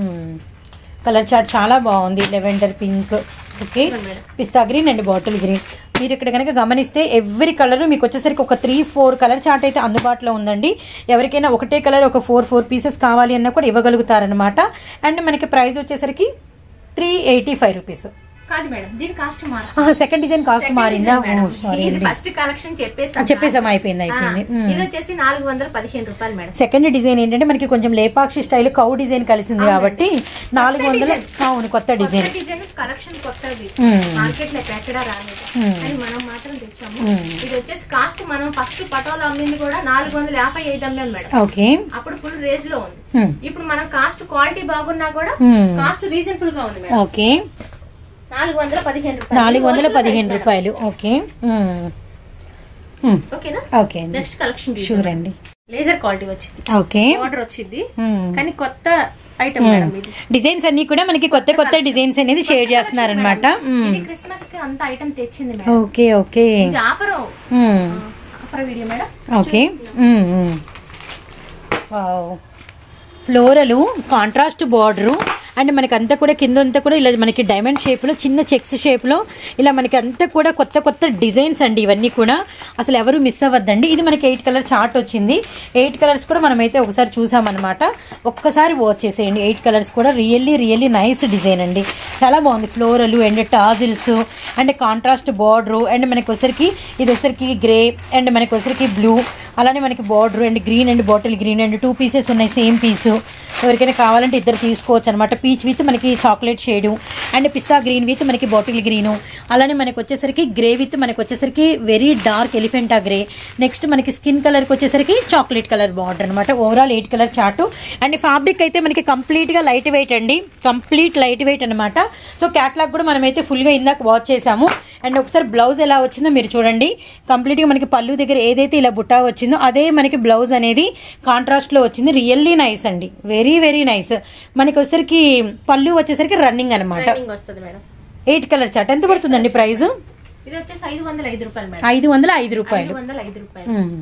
Speaker 1: కలర్ చార్ట్ చాలా బాగుంది లెవెండర్ పింక్ ఓకే
Speaker 2: మేడం.
Speaker 1: పిస్తా గ్రీన్ అండ్ బాటిల్ గ్రీన్ మీరు ఇక్కడ కనుక గమనిస్తే ఎవ్రీ కలర్ మీకు వచ్చేసరికి ఒక త్రీ ఫోర్ కలర్ చార్ట్ అయితే అందుబాటులో ఉందండి ఎవరికైనా ఒకటే కలర్ ఒక ఫోర్ ఫోర్ పీసెస్ కావాలి అన్నా కూడా ఇవ్వగలుగుతారనమాట అండ్ మనకి ప్రైస్ వచ్చేసరికి త్రీ ఎయిటీ ఫైవ్ రూపీస్
Speaker 2: కాదు మేడం దీని కాస్ట్ మారు
Speaker 1: సెకండ్ డిజైన్ కాస్ట్ మారిందా సారీ
Speaker 2: ఇది
Speaker 1: అండి
Speaker 2: ఫస్ట్ కలెక్షన్ చెప్పేసి
Speaker 1: చెప్పేసాం అయిపోయింది అయిపోయింది మ్మ్.
Speaker 2: ఇది వచ్చేసి నాలుగు వందల పదిహేను రూపాయలు మేడం
Speaker 1: సెకండ్ డిజైన్ ఏంటంటే మనకి కొంచెం లేపాక్షి స్టైల్ కౌ డిజైన్ కలిసింది కాబట్టి నాలుగు వందల అవును కొత్త డిజైన్
Speaker 2: డిజైన్ కలెక్షన్ కొత్తది
Speaker 1: మ్మ్.
Speaker 2: మార్కెట్ లో ఎక్కడా రాలేదు
Speaker 1: మ్మ్.
Speaker 2: కానీ మనం మాత్రం తెచ్చాము
Speaker 1: మ్మ్.
Speaker 2: ఇది వచ్చేసి కాస్ట్ మనం ఫస్ట్ పటోలో అమ్మింది కూడా నాలుగు వందల యాభై ఐదు అమ్మాం మేడం
Speaker 1: ఓకే
Speaker 2: అప్పుడు ఫుల్ రేజ్ లో ఉంది
Speaker 1: మ్మ్.
Speaker 2: ఇప్పుడు మనం కాస్ట్ క్వాలిటీ బాగున్నా కూడా
Speaker 1: మ్మ్.
Speaker 2: కాస్ట్ రీజనబుల్ గా ఉంది మేడం
Speaker 1: ఓకే
Speaker 2: నాలుగు వందల పదిహేను రూపాయలు
Speaker 1: నాలుగు వందల
Speaker 2: Wholesale
Speaker 1: పదిహేను
Speaker 2: price
Speaker 1: రూపాయలు ఓకే మ్మ్. మ్మ్.
Speaker 2: మేడం. ఓకేనా
Speaker 1: ఓకే అండి
Speaker 2: నెక్స్ట్ కలెక్షన్
Speaker 1: షూర్ అండి
Speaker 2: లేజర్ క్వాలిటీ వచ్చింది
Speaker 1: ఓకే
Speaker 2: ఆర్డర్ వచ్చింది
Speaker 1: మ్మ్.
Speaker 2: కానీ కొత్త ఐటమ్ మేడం ఇది
Speaker 1: డిజైన్స్ అన్ని కూడా మనకి కొత్త కొత్త డిజైన్స్ అనేది షేర్ చేస్తున్నారనమాట
Speaker 2: ఇది క్రిస్మస్ కి అంత ఐటమ్ తెచ్చింది మేడం
Speaker 1: ఓకే ఓకే
Speaker 2: ఇది ఆఫర్
Speaker 1: మ్మ్.
Speaker 2: ఆఫర్ వీడియో మేడం
Speaker 1: ఓకే మ్మ్, మ్మ్. Wow floral contrast border and మనకి అంతా కూడా కింద అంతా కూడా ఇలా మనకి డైమండ్ షేప్లో చిన్న చెక్స్ షేప్లో ఇలా మనకి అంతా కూడా కొత్త కొత్త డిజైన్స్ అండి ఇవన్నీ కూడా అసలు ఎవరు మిస్ అవ్వద్దండి ఇది మనకి ఎయిట్ కలర్ చార్ట్ వచ్చింది ఎయిట్ కలర్స్ కూడా మనమైతే ఒకసారి చూసామన్నమాట ఒక్కసారి వాచ్ చేసేయండి ఎయిట్ కలర్స్ కూడా రియల్లీ రియల్లీ నైస్ డిజైన్ అండి చాలా బాగుంది floral and tassels and contrast border and మనకి వచ్చరికి ఇది వచ్చరికి గ్రే అండ్ మనకి వచ్చరికి బ్లూ అలానే మనకి border and green and bottle green and two pieces ఉన్నాయి సేమ్ పీసు ఎవరికైనా కావాలంటే ఇద్దరు తీసుకోవచ్చు అనమాట పీచ్ విత్ మనకి చాక్లెట్ షేడు అండ్ పిస్తా గ్రీన్ విత్ మనకి బాటిల్ గ్రీను అలానే మనకి వచ్చేసరికి గ్రే విత్ మనకి వచ్చేసరికి very dark elephant grey next మనకి స్కిన్ కలర్కి వచ్చేసరికి చాక్లెట్ కలర్ బార్డర్ అనమాట overall eight colour chart and fabric అయితే మనకి కంప్లీట్గా లైట్ వెయిట్ అండి కంప్లీట్ లైట్ వెయిట్ అనమాట సో క్యాట్లాగ్ కూడా మనమైతే ఫుల్గా ఇందాక వాచ్ చేసాము అండ్ ఒకసారి బ్లౌజ్ ఎలా వచ్చిందో మీరు చూడండి కంప్లీట్గా మనకి పళ్ళు దగ్గర ఏదైతే ఇలా బుట్టా వచ్చిందో అదే మనకి బ్లౌజ్ అనేది కాంట్రాస్ట్లో వచ్చింది రియల్లీ నైస్ అండి వెరీ వెరీ నైస్ మనకి వచ్చేసరికి పళ్ళు వచ్చేసరికి రన్నింగ్ అనమాట
Speaker 2: ట్రైనింగ్ వస్తుంది మేడం
Speaker 1: ఎయిట్ కలర్ చాట్ ఎంత పడుతుందండి ప్రైస్
Speaker 2: ఇది వచ్చేసి ఐదు వందల ఐదు రూపాయలు మేడం
Speaker 1: ఐదు వందల ఐదు
Speaker 2: ఐదు
Speaker 1: రూపాయలు
Speaker 2: వందల ఐదు రూపాయలు
Speaker 1: మ్మ్.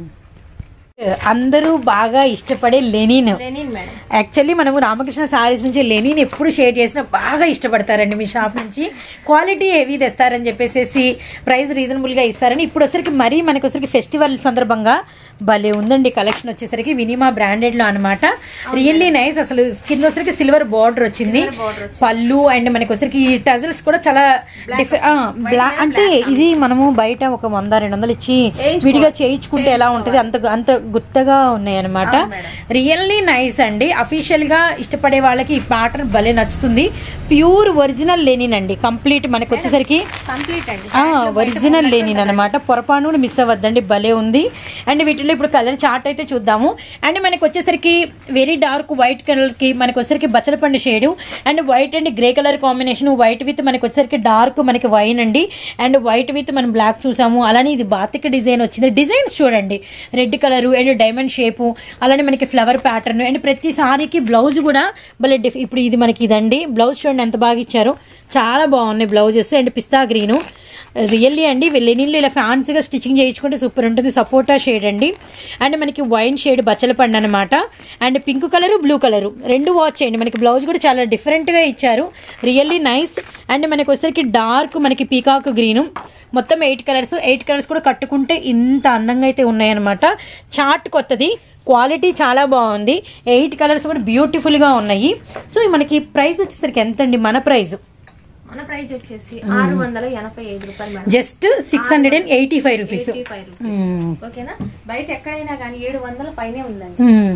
Speaker 1: అందరూ బాగా ఇష్టపడే లెనిన్
Speaker 2: లెనిన్ మేడం
Speaker 1: యాక్చువల్లీ మనము రామకృష్ణ సారీస్ నుంచి లెనిన్ ఎప్పుడు షేర్ చేసినా బాగా ఇష్టపడతారండి మీ షాప్ నుంచి క్వాలిటీ హెవీ తెస్తారని చెప్పేసి ప్రైస్ రీజనబుల్ గా ఇస్తారని ఇప్పుడు వచ్చరికి మరీ మనకి వచ్చరికి ఫెస్టివల్ సందర్భంగా భలే ఉందండి కలెక్షన్ వచ్చేసరికి వినిమా బ్రాండెడ్ లో అనమాట రియల్లీ నైస్ అసలు కింద వచ్చరికి సిల్వర్ బార్డర్ వచ్చింది
Speaker 2: border
Speaker 1: పళ్ళు అండ్ మనకి వచ్చరికి ఈ టజల్స్ కూడా చాలా డిఫరెంట్ బ్లాక్ అంటే ఇది మనము బయట ఒక వంద రెండు వందలు ఇచ్చి విడిగా చేయించుకుంటే ఎలా ఉంటది అంత అంత గుత్తగా ఉన్నాయి అనమాట రియల్లీ నైస్ అండి అఫీషియల్ గా ఇష్టపడే వాళ్ళకి ఈ ప్యాటర్న్ భలే నచ్చుతుంది ప్యూర్ ఒరిజినల్ లెనిన్ అండి కంప్లీట్ మనకి వచ్చేసరికి
Speaker 2: కంప్లీట్ అండి
Speaker 1: ఒరిజినల్ లెనిన్ అనమాట పొరపాటు కూడా మిస్ అవ్వద్దండి భలే ఉంది అండ్ వీటిలో వీటిలో ఇప్పుడు కలర్ చార్ట్ అయితే చూద్దాము అండ్ మనకి వచ్చేసరికి వెరీ డార్క్ వైట్ కలర్ కి మనకి వచ్చేసరికి బచ్చల పండు shade and white and grey colour combination white with మనకి వచ్చేసరికి డార్క్ మనకి వైన్ అండి అండ్ వైట్ విత్ మనం బ్లాక్ చూసాము అలానే ఇది బాతిక్ డిజైన్ వచ్చింది డిజైన్స్ చూడండి red colour and diamond shape అలానే మనకి ఫ్లవర్ ప్యాటర్న్ అండ్ ప్రతి సారీకి బ్లౌజ్ కూడా భలే డిఫ్ ఇప్పుడు ఇది మనకి ఇదండి బ్లౌజ్ చూడండి ఎంత బాగా ఇచ్చారు చాలా బాగున్నాయి బ్లౌజెస్ అండ్ పిస్తా గ్రీను రియల్లీ అండి లెనిన్లో ఇలా ఫ్యాన్సీగా స్టిచ్చింగ్ చేయించుకుంటే సూపర్ ఉంటుంది సపోటా షేడ్ అండి అండ్ మనకి వైన్ షేడ్ బచ్చల పండు అనమాట and pink colour blue colour రెండు వాచ్ చేయండి మనకి బ్లౌజ్ కూడా చాలా డిఫరెంట్గా ఇచ్చారు రియల్లీ నైస్ అండ్ మనకి వచ్చేసరికి డార్క్ మనకి పీకాక్ గ్రీను మొత్తం ఎయిట్ కలర్స్ ఎయిట్ కలర్స్ కూడా కట్టుకుంటే ఇంత అందంగా అయితే ఉన్నాయన్నమాట చార్ట్ కొత్తది క్వాలిటీ చాలా బాగుంది ఎయిట్ కలర్స్ కూడా బ్యూటిఫుల్గా ఉన్నాయి సో మనకి ప్రైస్ వచ్చేసరికి ఎంత అండి మన ప్రైస్
Speaker 2: మన ప్రైస్ వచ్చేసి ఆరు వందల ఎనభై ఐదు రూపాయలు madam
Speaker 1: just six hundred and eighty five rupees
Speaker 2: 85 rupees. ఓకేనా బయట ఎక్కడైనా కానీ ఏడు వందల పైనే ఉందండి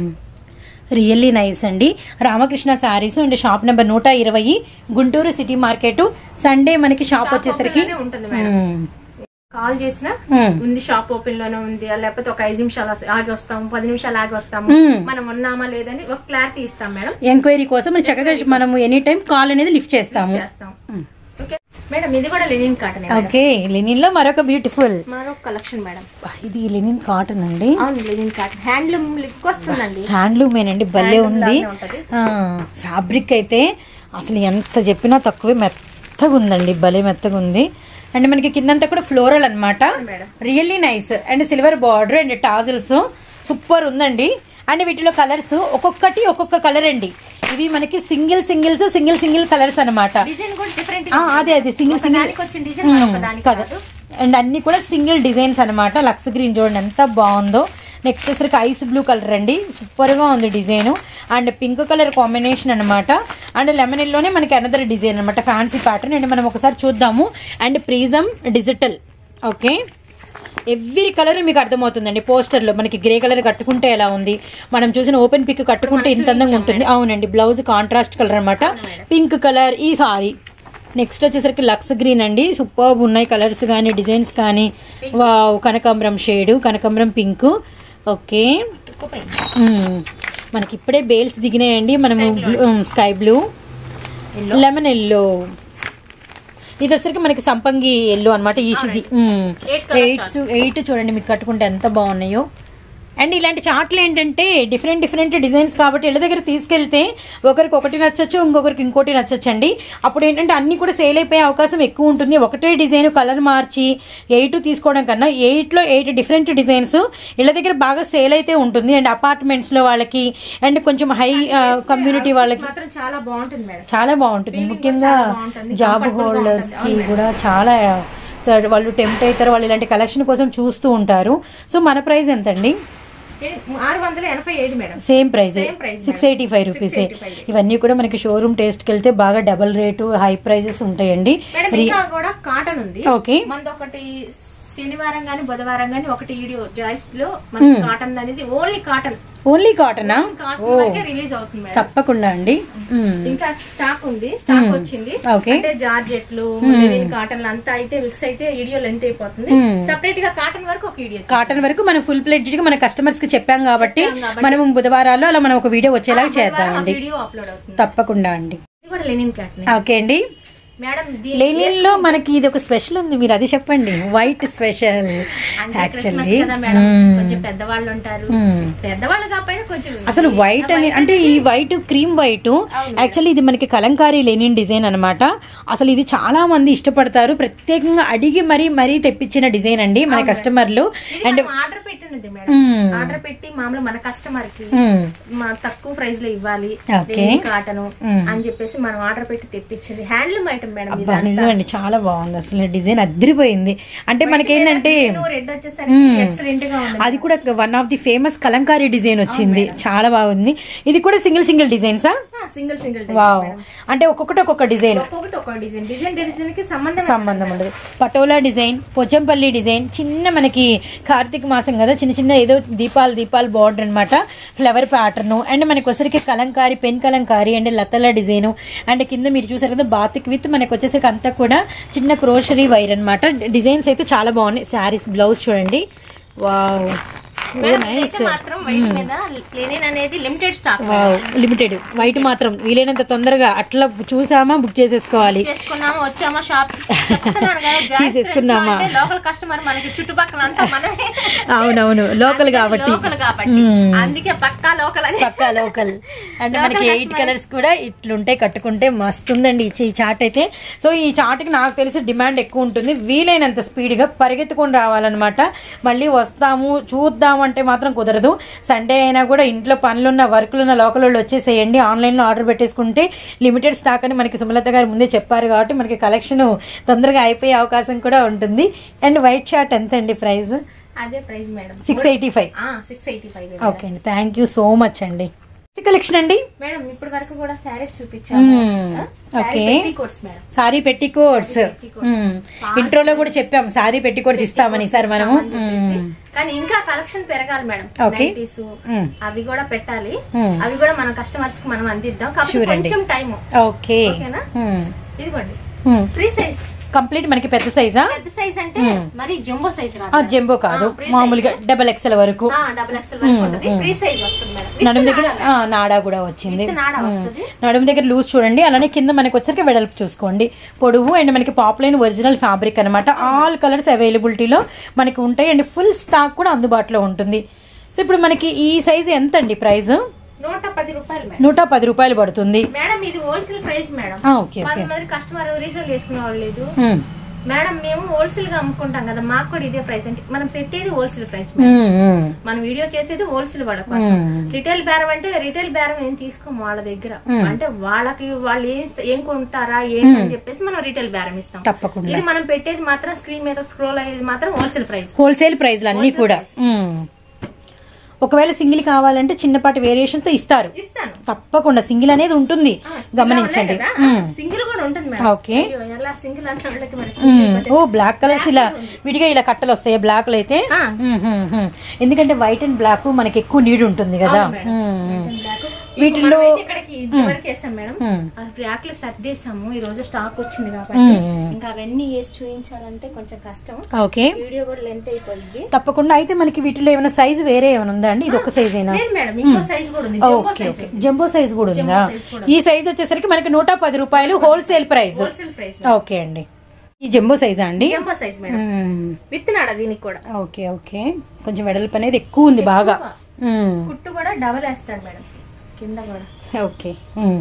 Speaker 1: రియల్లీ నైస్ అండి Ramakrishna saris and shop number నూట ఇరవై గుంటూరు సిటీ మార్కెట్ సండే మనకి షాప్ వచ్చేసరికి
Speaker 2: ఓపెన్ లోనే ఉంటుంది మేడం
Speaker 1: మ్మ్.
Speaker 2: కాల్ చేసినా
Speaker 1: మ్మ్.
Speaker 2: ఉంది షాప్ ఓపెన్ లోనే ఉంది లేకపోతే ఒక ఐదు నిమిషాలు ఆగి- ఆగి వస్తాము పది నిమిషాలు ఆగి వస్తాము
Speaker 1: మ్మ్.
Speaker 2: మనం ఉన్నామా లేదని ఒక క్లారిటీ ఇస్తాం మేడం
Speaker 1: ఎంక్వైరీ కోసం మనం చక్కగా మనం ఎనీ టైం కాల్ అనేది లిఫ్ట్ చేస్తాము
Speaker 2: చేస్తాం ఓకే మేడం ఇది కూడా లెనిన్ కాటన్
Speaker 1: ఓకే లెనిన్ లో మరొక బ్యూటిఫుల్
Speaker 2: మరొక కలెక్షన్ మేడం
Speaker 1: ఇది లెనిన్ కాటన్ అండి
Speaker 2: అవును లెనిన్ కాటన్ హ్యాండ్లూమ్ లిక్ వస్తుందండి
Speaker 1: హ్యాండ్లూమ్ ఏనండి భలే
Speaker 2: Handloom
Speaker 1: ఉంది
Speaker 2: లానే ఉంటది.
Speaker 1: ఫ్యాబ్రిక్ అయితే అసలు ఎంత చెప్పినా తక్కువే మెత్తగా ఉందండి భలే మెత్తగా ఉంది అండ్ మనకి కిందంతా కూడా ఫ్లోరల్ అన్నమాట
Speaker 2: madam.
Speaker 1: Really nice and silver border and tassels super ఉందండి అండ్ వీటిలో కలర్స్ ఒక్కొక్కటి ఒక్కొక్క కలర్ అండి ఇవి మనకి single singles single single colours అన్నమాట
Speaker 2: డిజైన్ కూడా డిఫరెంట్
Speaker 1: ఆ, అదే అదే సింగిల్ సింగిల్
Speaker 2: దానికి వచ్చిన డిజైన్ దానికి
Speaker 1: కదా అండ్ అన్ని కూడా సింగిల్ డిజైన్స్ అన్నమాట లక్స్ గ్రీన్ చూడండి ఎంత బాగుందో నెక్స్ట్ వచ్చరికి ఐస్ బ్లూ కలర్ అండి సూపర్ గా ఉంది design and pink colour combination అన్నమాట అండ్ లెమన్ లోనే మనకి అనదర్ డిజైన్ అన్నమాట ఫ్యాన్సీ ప్యాటర్న్ అండ్ మనం ఒకసారి చూద్దాము and prism digital okay every colour మీకు అర్థమవుతుందండి పోస్టర్ లో మనకి గ్రే కలర్ కట్టుకుంటే ఎలా ఉంది మనం చూసిన ఓపెన్ పిక్ కట్టుకుంటే ఇంత అందంగా ఉంటుంది అవునండి బ్లౌజ్ కాంట్రాస్ట్ కలర్ అన్నమాట పింక్ కలర్ ఈ సారీ నెక్స్ట్ వచ్చేసరికి లక్స్ గ్రీన్ అండి సూపర్ ఉన్నాయి కలర్స్ కానీ డిజైన్స్ కానీ వావ్ కనకాంబరం షేడ్ కనకాంబరం పింక్ ఓకే మ్మ్. మనకి ఇప్పుడే బేల్స్ దిగినాయండి మనము స్కై బ్లూ లెమన్ ఎల్లో ఇది వచ్చరికి మనకి సంపంగి ఎల్లో అనమాట ఈషిది
Speaker 2: Eight colour
Speaker 1: ఎయిట్స్ ఎయిట్ చూడండి మీకు కట్టుకుంటే ఎంత బాగున్నాయో అండ్ ఇలాంటి చార్ట్లు ఏంటంటే డిఫరెంట్ డిఫరెంట్ డిజైన్స్ కాబట్టి ఇళ్ళ దగ్గర తీసుకెళ్తే ఒకరికి ఒకటి నచ్చచ్చు ఇంకొకరికి ఇంకోటి నచ్చచ్చు అండి అప్పుడు ఏంటంటే అన్ని కూడా సేల్ అయిపోయే అవకాశం ఎక్కువ ఉంటుంది ఒకటే డిజైన్ కలర్ మార్చి ఎయిట్ తీసుకోవడం కన్నా ఎయిట్ లో ఎయిట్ డిఫరెంట్ డిజైన్స్ ఇళ్ళ దగ్గర బాగా సేల్ అయితే ఉంటుంది అండ్ అపార్ట్మెంట్స్ లో వాళ్ళకి అండ్ కొంచెం హై కమ్యూనిటీ వాళ్ళకి
Speaker 2: మాత్రం చాలా బాగుంటుంది మేడం
Speaker 1: చాలా బాగుంటుంది
Speaker 2: Feeling
Speaker 1: ముఖ్యంగా
Speaker 2: కూడా చాలా బాగుంటుంది.
Speaker 1: జాబ్
Speaker 2: Comfortable గా
Speaker 1: హోల్డర్స్ కి
Speaker 2: ఉంటుంది.
Speaker 1: కూడా చాలా త- వాళ్ళు టెంప్ట్ అవుతారు వాళ్ళు ఇలాంటి కలెక్షన్ కోసం చూస్తూ ఉంటారు సో మన ప్రైస్ ఎంత అండి
Speaker 2: ఆరు వందల ఎనభై ఐదు madam
Speaker 1: same price
Speaker 2: Same price,
Speaker 1: six
Speaker 2: madam.
Speaker 1: Eighty five rupees
Speaker 2: 685.
Speaker 1: ఇవన్నీ కూడా మనకి షోరూమ్ టేస్ట్ కి వెళ్తే బాగా డబల్ రేటు హై ప్రైజెస్ ఉంటాయండి
Speaker 2: మేడం ఇంకా కూడా కాటన్ ఉంది
Speaker 1: ఓకే
Speaker 2: మనది ఒకటి శనివారం గాని బుధవారం గాని ఒకటి వీడియో జాయిస్ లో మనకి కాటన్ అనేది ఓన్లీ కాటన్
Speaker 1: ఓన్లీ కాటనా
Speaker 2: కాటన్ వరకే రిలీజ్ అవుతుంది మేడం
Speaker 1: తప్పకుండా అండి మ్మ్.
Speaker 2: ఇంకా స్టాక్ ఉంది స్టాక్ వచ్చింది
Speaker 1: ఓకే.
Speaker 2: అంటే జార్జెట్లు లెనిన్ కాటన్ అంతా అయితే మిక్స్ అయితే వీడియో లెంత్ అయిపోతుంది సెపరేట్ గా కాటన్ వరకు ఒక వీడియో
Speaker 1: కాటన్ వరకు మనం ఫుల్ ప్లెడ్జ్డ్ గా మన కస్టమర్స్ కి చెప్పాం కాబట్టి
Speaker 2: చెప్పాం కాబట్టి.
Speaker 1: మనం బుధవారాల్లో అలా మనం ఒక వీడియో వచ్చేలాగా చేద్దామండి
Speaker 2: వీడియో అప్లోడ్ అవుతుంది
Speaker 1: తప్పకుండా అండి
Speaker 2: ఇది కూడా లెనిన్ కాటన్
Speaker 1: ఓకే అండి
Speaker 2: మేడం
Speaker 1: లెనిన్ లో మనకి ఇది ఒక స్పెషల్ ఉంది మీరు అది చెప్పండి వైట్ స్పెషల్
Speaker 2: అంటే క్రిస్మస్
Speaker 1: యాక్చువల్లీ
Speaker 2: కదా మేడం కొంచెం పెద్దవాళ్ళు ఉంటారు పెద్దవాళ్ళు కాకపోయినా కొంచెం
Speaker 1: అసలు వైట్ అని అంటే ఈ వైట్ క్రీమ్ వైట్ యాక్చువల్లీ ఇది మనకి కలంకారీ లెనిన్ డిజైన్ అన్నమాట అసలు ఇది చాలా మంది ఇష్టపడతారు ప్రత్యేకంగా అడిగి మరీ మరీ తెప్పించిన డిజైన్ అండి మన కస్టమర్లు
Speaker 2: అండ్ ఆర్డర్ పెట్టినది మేడం
Speaker 1: మ్మ్.
Speaker 2: ఆర్డర్ పెట్టి మామూలు మన కస్టమర్ కి
Speaker 1: మ్మ్.
Speaker 2: మా తక్కువ ప్రైస్ లో ఇవ్వాలి
Speaker 1: ఓకే.
Speaker 2: కాటన్
Speaker 1: మ్మ్.
Speaker 2: అని చెప్పేసి మనం ఆర్డర్ పెట్టి తెప్పించింది హ్యాండ్లూమ్ ఐటమ్ మేడం ఇది
Speaker 1: అబ్బా నిజమండి చాలా బాగుంది అసలు డిజైన్ అదిరిపోయింది అంటే మనకేంటంటే
Speaker 2: రెడ్ వచ్చేసరికి ఎక్సలెంట్ గా ఉంది
Speaker 1: అది కూడా one of the famous kalamkari design వచ్చింది చాలా బాగుంది ఇది కూడా సింగిల్ సింగిల్ డిజైన్సా
Speaker 2: సింగిల్ సింగిల్
Speaker 1: వావ్ అంటే ఒక్కొక్కటి ఒక్కొక్క డిజైన్
Speaker 2: ఒక్కొక్కటి ఒక డిజైన్ డిజైన్ డిజైన్ కి సంబంధం
Speaker 1: సంబంధం ఉండదు పటోలా డిజైన్ పోచంపల్లి డిజైన్ చిన్న మనకి కార్తీక మాసం కదా చిన్న చిన్న ఏదో దీపాలు దీపాలు బార్డర్ అన్నమాట ఫ్లవర్ ప్యాటర్న్ అండ్ మనకి వచ్చరికి కలంకారీ పెన్ కలంకారీ అండ్ లతల డిజైన్ అండ్ కింద మీరు చూసారు కదా బాతిక్ విత్ మనకి వచ్చేసరికి అంతా కూడా చిన్న క్రోషరీ వైర్ అన్నమాట డిజైన్స్ అయితే చాలా బాగున్నాయి శారీస్ బ్లౌజ్ చూడండి వావ్
Speaker 2: మేడం ఇదైతే మాత్రం వైట్ మీద లెనిన్ అనేది లిమిటెడ్ స్టాక్
Speaker 1: లిమిటెడ్ వైట్ మాత్రం వీలైనంత తొందరగా అట్లా చూసామా బుక్ చేసేసుకోవాలి
Speaker 2: చేసుకున్నాము వచ్చామా షాప్ చెప్తున్నాను కదా జాయిస్
Speaker 1: తీసేసుకున్నామా?
Speaker 2: ఫ్రెండ్స్ అంటే లోకల్ కస్టమర్ మనకి చుట్టుపక్కల అంతా మనమే
Speaker 1: అవునవును లోకల్ కాబట్టి
Speaker 2: లోకల్ కాబట్టి
Speaker 1: మ్మ్.
Speaker 2: అందుకే పక్కా లోకల్ అని
Speaker 1: పక్కా లోకల్ అంటే మనకి ఎయిట్ కలర్స్ కూడా ఇట్లుంటే కట్టుకుంటే మస్తు ఉందండి ఈ చాట్ అయితే సో ఈ చాట్కి నాకు తెలిసి డిమాండ్ ఎక్కువ ఉంటుంది వీలైనంత స్పీడ్ గా పరిగెత్తుకొని రావాలన్నమాట మళ్ళీ వస్తాము చూద్దాము అంటే మాత్రం కుదరదు సండే అయినా కూడా ఇంట్లో పనులున్న వర్కులున్న లోకల్ వాళ్ళు వచ్చేసేయండి ఆన్లైన్ లో ఆర్డర్ పెట్టేసుకుంటే లిమిటెడ్ స్టాక్ అని మనకి సుమలత గారు ముందే చెప్పారు కాబట్టి మనకి కలెక్షన్ తొందరగా అయిపోయే అవకాశం కూడా ఉంటుంది అండ్ వైట్ షార్ట్ ఎంత అండి ప్రైస్
Speaker 2: అదే price madam
Speaker 1: six eighty five
Speaker 2: six eighty five
Speaker 1: okay అండి థ్యాంక్ యూ సో మచ్ అండి కలెక్షన్ అండి
Speaker 2: మేడం ఇప్పటి వరకు కూడా శారీస్ చూపించాము
Speaker 1: మ్మ్. ఓకే.
Speaker 2: కోర్స్ madam
Speaker 1: sari petticoats
Speaker 2: petticoats.
Speaker 1: ఇంట్రోలో కూడా చెప్పాం సారీ పెట్టి కోడ్స్ ఇస్తామని సార్ మనము
Speaker 2: ఇస్తామని చెప్పేసి. కానీ ఇంకా కలెక్షన్ పెరగాలి మేడం
Speaker 1: Okay.
Speaker 2: నైటీస్
Speaker 1: మ్మ్.
Speaker 2: అవి కూడా పెట్టాలి
Speaker 1: మ్మ్.
Speaker 2: అవి కూడా మన కస్టమర్స్ కి మనం అందిద్దాం కాబట్టి
Speaker 1: Sure అండి.
Speaker 2: కొంచెం టైం
Speaker 1: ఓకే
Speaker 2: ఓకేనా? ఇదిగోండి ఫ్రీ సైజ్
Speaker 1: కంప్లీట్ మనకి పెద్ద సైజా
Speaker 2: పెద్ద సైజ్ అంటే మరి జంబో సైజ్ రాదు
Speaker 1: ఆ, జంబో కాదు మామూలుగా డబల్ ఎక్స్ఎల్ వరకు
Speaker 2: డబుల్ ఎక్స్ఎల్ వరకు ఉంటుంది ఫ్రీ సైజ్ వస్తుంది మేడం With
Speaker 1: నడుము దగ్గర
Speaker 2: నాడా.
Speaker 1: ఆ, నాడా కూడా వచ్చింది
Speaker 2: With నాడా
Speaker 1: మ్మ్.
Speaker 2: వస్తుంది.
Speaker 1: నడుము దగ్గర లూజ్ చూడండి అలానే కింద మనకి వచ్చరికి వెడల్పు చూసుకోండి పొడవు అండ్ మనకి పాపులైన్ ఒరిజినల్ ఫ్యాబ్రిక్ అనమాట ఆల్ కలర్స్ అవైలబిలిటీలో మనకి ఉంటాయి అండ్ ఫుల్ స్టాక్ కూడా అందుబాటులో ఉంటుంది సో ఇప్పుడు మనకి ఈ సైజ్ ఎంత అండి ప్రైస్
Speaker 2: నూట పది రూపాయలు మేడం
Speaker 1: నూట పది రూపాయలు పడుతుంది
Speaker 2: మేడం ఇది హోల్సేల్ ప్రైస్ మేడం
Speaker 1: ఆ, ఓకే ఓకే
Speaker 2: కొంతమంది కస్టమర్ రీసేల్ చేసుకునే వాళ్ళు లేదు
Speaker 1: మ్మ్.
Speaker 2: మేడం మేము హోల్సేల్ గా అమ్ముకుంటాం కదా మాకు కూడా ఇదే ప్రైస్ అంటే మనం పెట్టేది హోల్సేల్ ప్రైస్
Speaker 1: మ్మ్, మ్మ్.
Speaker 2: మనం వీడియో చేసేది హోల్సేల్ వాళ్ళ కోసం
Speaker 1: మ్మ్.
Speaker 2: రిటైల్ బేరం అంటే రిటైల్ బేరం ఏం తీసుకోము వాళ్ళ దగ్గర అంటే వాళ్ళకి వాళ్ళు ఏం ఏం కొంటారా ఏంటి అని చెప్పేసి మనం రిటైల్ బేరం ఇస్తాం
Speaker 1: తప్పకుండా
Speaker 2: ఇది మనం పెట్టేది మాత్రం స్క్రీన్ మీద స్క్రోల్ అయ్యేది మాత్రం హోల్సేల్ ప్రైస్
Speaker 1: హోల్సేల్ ప్రైస్లు అన్ని కూడా మ్మ్. ఒకవేళ సింగిల్ కావాలంటే చిన్నపాటి వేరియేషన్ తో ఇస్తారు
Speaker 2: ఇస్తాను
Speaker 1: తప్పకుండా సింగిల్ అనేది ఉంటుంది గమనించండి మ్మ్.
Speaker 2: సింగిల్ కూడా ఉంటుంది మేడం
Speaker 1: ఓకే
Speaker 2: అయ్యో, ఎలా సింగిల్ అంటే వాళ్ళకి మరి
Speaker 1: మ్మ్. ఓ బ్లాక్ కలర్స్ ఇలా విడిగా ఇలా కట్టలు వస్తాయి బ్లాక్ లో అయితే
Speaker 2: ఆ.
Speaker 1: మ్మ్, మ్మ్, మ్మ్. ఎందుకంటే వైట్ అండ్ బ్లాక్ మనకి ఎక్కువ నీడ్ ఉంటుంది కదా మ్మ్. వీటిల్లో
Speaker 2: మనమైతే ఇక్కడికి ఇంతవరకు వేసాం మేడం
Speaker 1: మ్మ్.
Speaker 2: ఆ బ్లాక్ లో సర్దేశాము ఈ రోజు స్టాక్ వచ్చింది కాబట్టి
Speaker 1: మ్మ్.
Speaker 2: ఇంకా అవన్నీ వేసి చూపించాలంటే కొంచెం కష్టం
Speaker 1: ఓకే
Speaker 2: వీడియో కూడా లెంత్ అయిపోయింది
Speaker 1: తప్పకుండా అయితే మనకి వీటిలో ఏమైనా సైజ్ వేరే ఏమైనా ఉందా అండి ఇది ఒక సైజేనా
Speaker 2: లేదు మేడం ఇంకో సైజ్ కూడా ఉంది jumbo
Speaker 1: okay
Speaker 2: size
Speaker 1: okay jumbo size కూడా ఉందా
Speaker 2: size కూడా
Speaker 1: ఈ సైజ్ వచ్చేసరికి మనకి నూట పది రూపాయలు wholesale price
Speaker 2: wholesale price
Speaker 1: okay అండి ఈ జంబో సైజా అండి
Speaker 2: జంబో సైజ్ మేడం
Speaker 1: మ్మ్.
Speaker 2: విత్ నాడ దీనికి కూడా
Speaker 1: ఓకే ఓకే కొంచెం వెడల్పు అనేది ఎక్కువ ఉంది బాగా మ్మ్.
Speaker 2: కుట్టు కూడా డబల్ వేస్తాడు మేడం కింద కూడా
Speaker 1: ఓకే మ్మ్.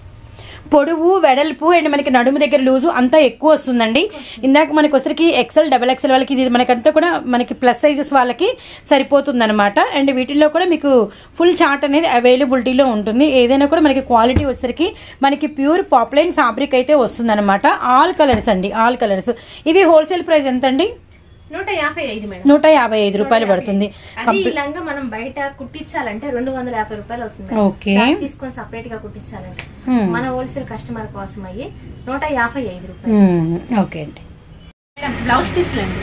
Speaker 1: పొడవు వెడల్పు అండ్ మనకి నడుము దగ్గర లూజు అంతా ఎక్కువ వస్తుందండి ఇందాక మనకి వచ్చరికి ఎక్సెల్ డబల్ ఎక్సెల్ వాళ్ళకి ఇది మనకంతా కూడా మనకి ప్లస్ సైజెస్ వాళ్ళకి సరిపోతుంది అనమాట అండ్ వీటిల్లో కూడా మీకు ఫుల్ చార్ట్ అనేది అవైలబిలిటీలో ఉంటుంది ఏదైనా కూడా మనకి క్వాలిటీ వచ్చరికి మనకి ప్యూర్ పాపులైన్ ఫ్యాబ్రిక్ అయితే వస్తుంది ఆల్ కలర్స్ అండి ఆల్ కలర్స్ ఇవి హోల్సేల్ ప్రైస్ ఎంత అండి
Speaker 2: నూట యాభై ఐదు మేడం
Speaker 1: నూట యాభై ఐదు రూపాయలు పడుతుంది
Speaker 2: అది ఈ లంగా మనం బయట కుట్టించాలంటే రెండు వందల యాభై రూపాయలు అవుతుంది మేడం.
Speaker 1: ఓకే
Speaker 2: దాన్ని తీసుకొని సపరేట్ గా కుట్టించాలంటే
Speaker 1: మ్మ్.
Speaker 2: మన హోల్సేల్ కస్టమర్ కోసం అయ్యి నూట యాభై ఐదు రూపాయలు
Speaker 1: మ్మ్. ఓకే అండి
Speaker 2: మేడం బ్లౌజ్ పీస్లు అండి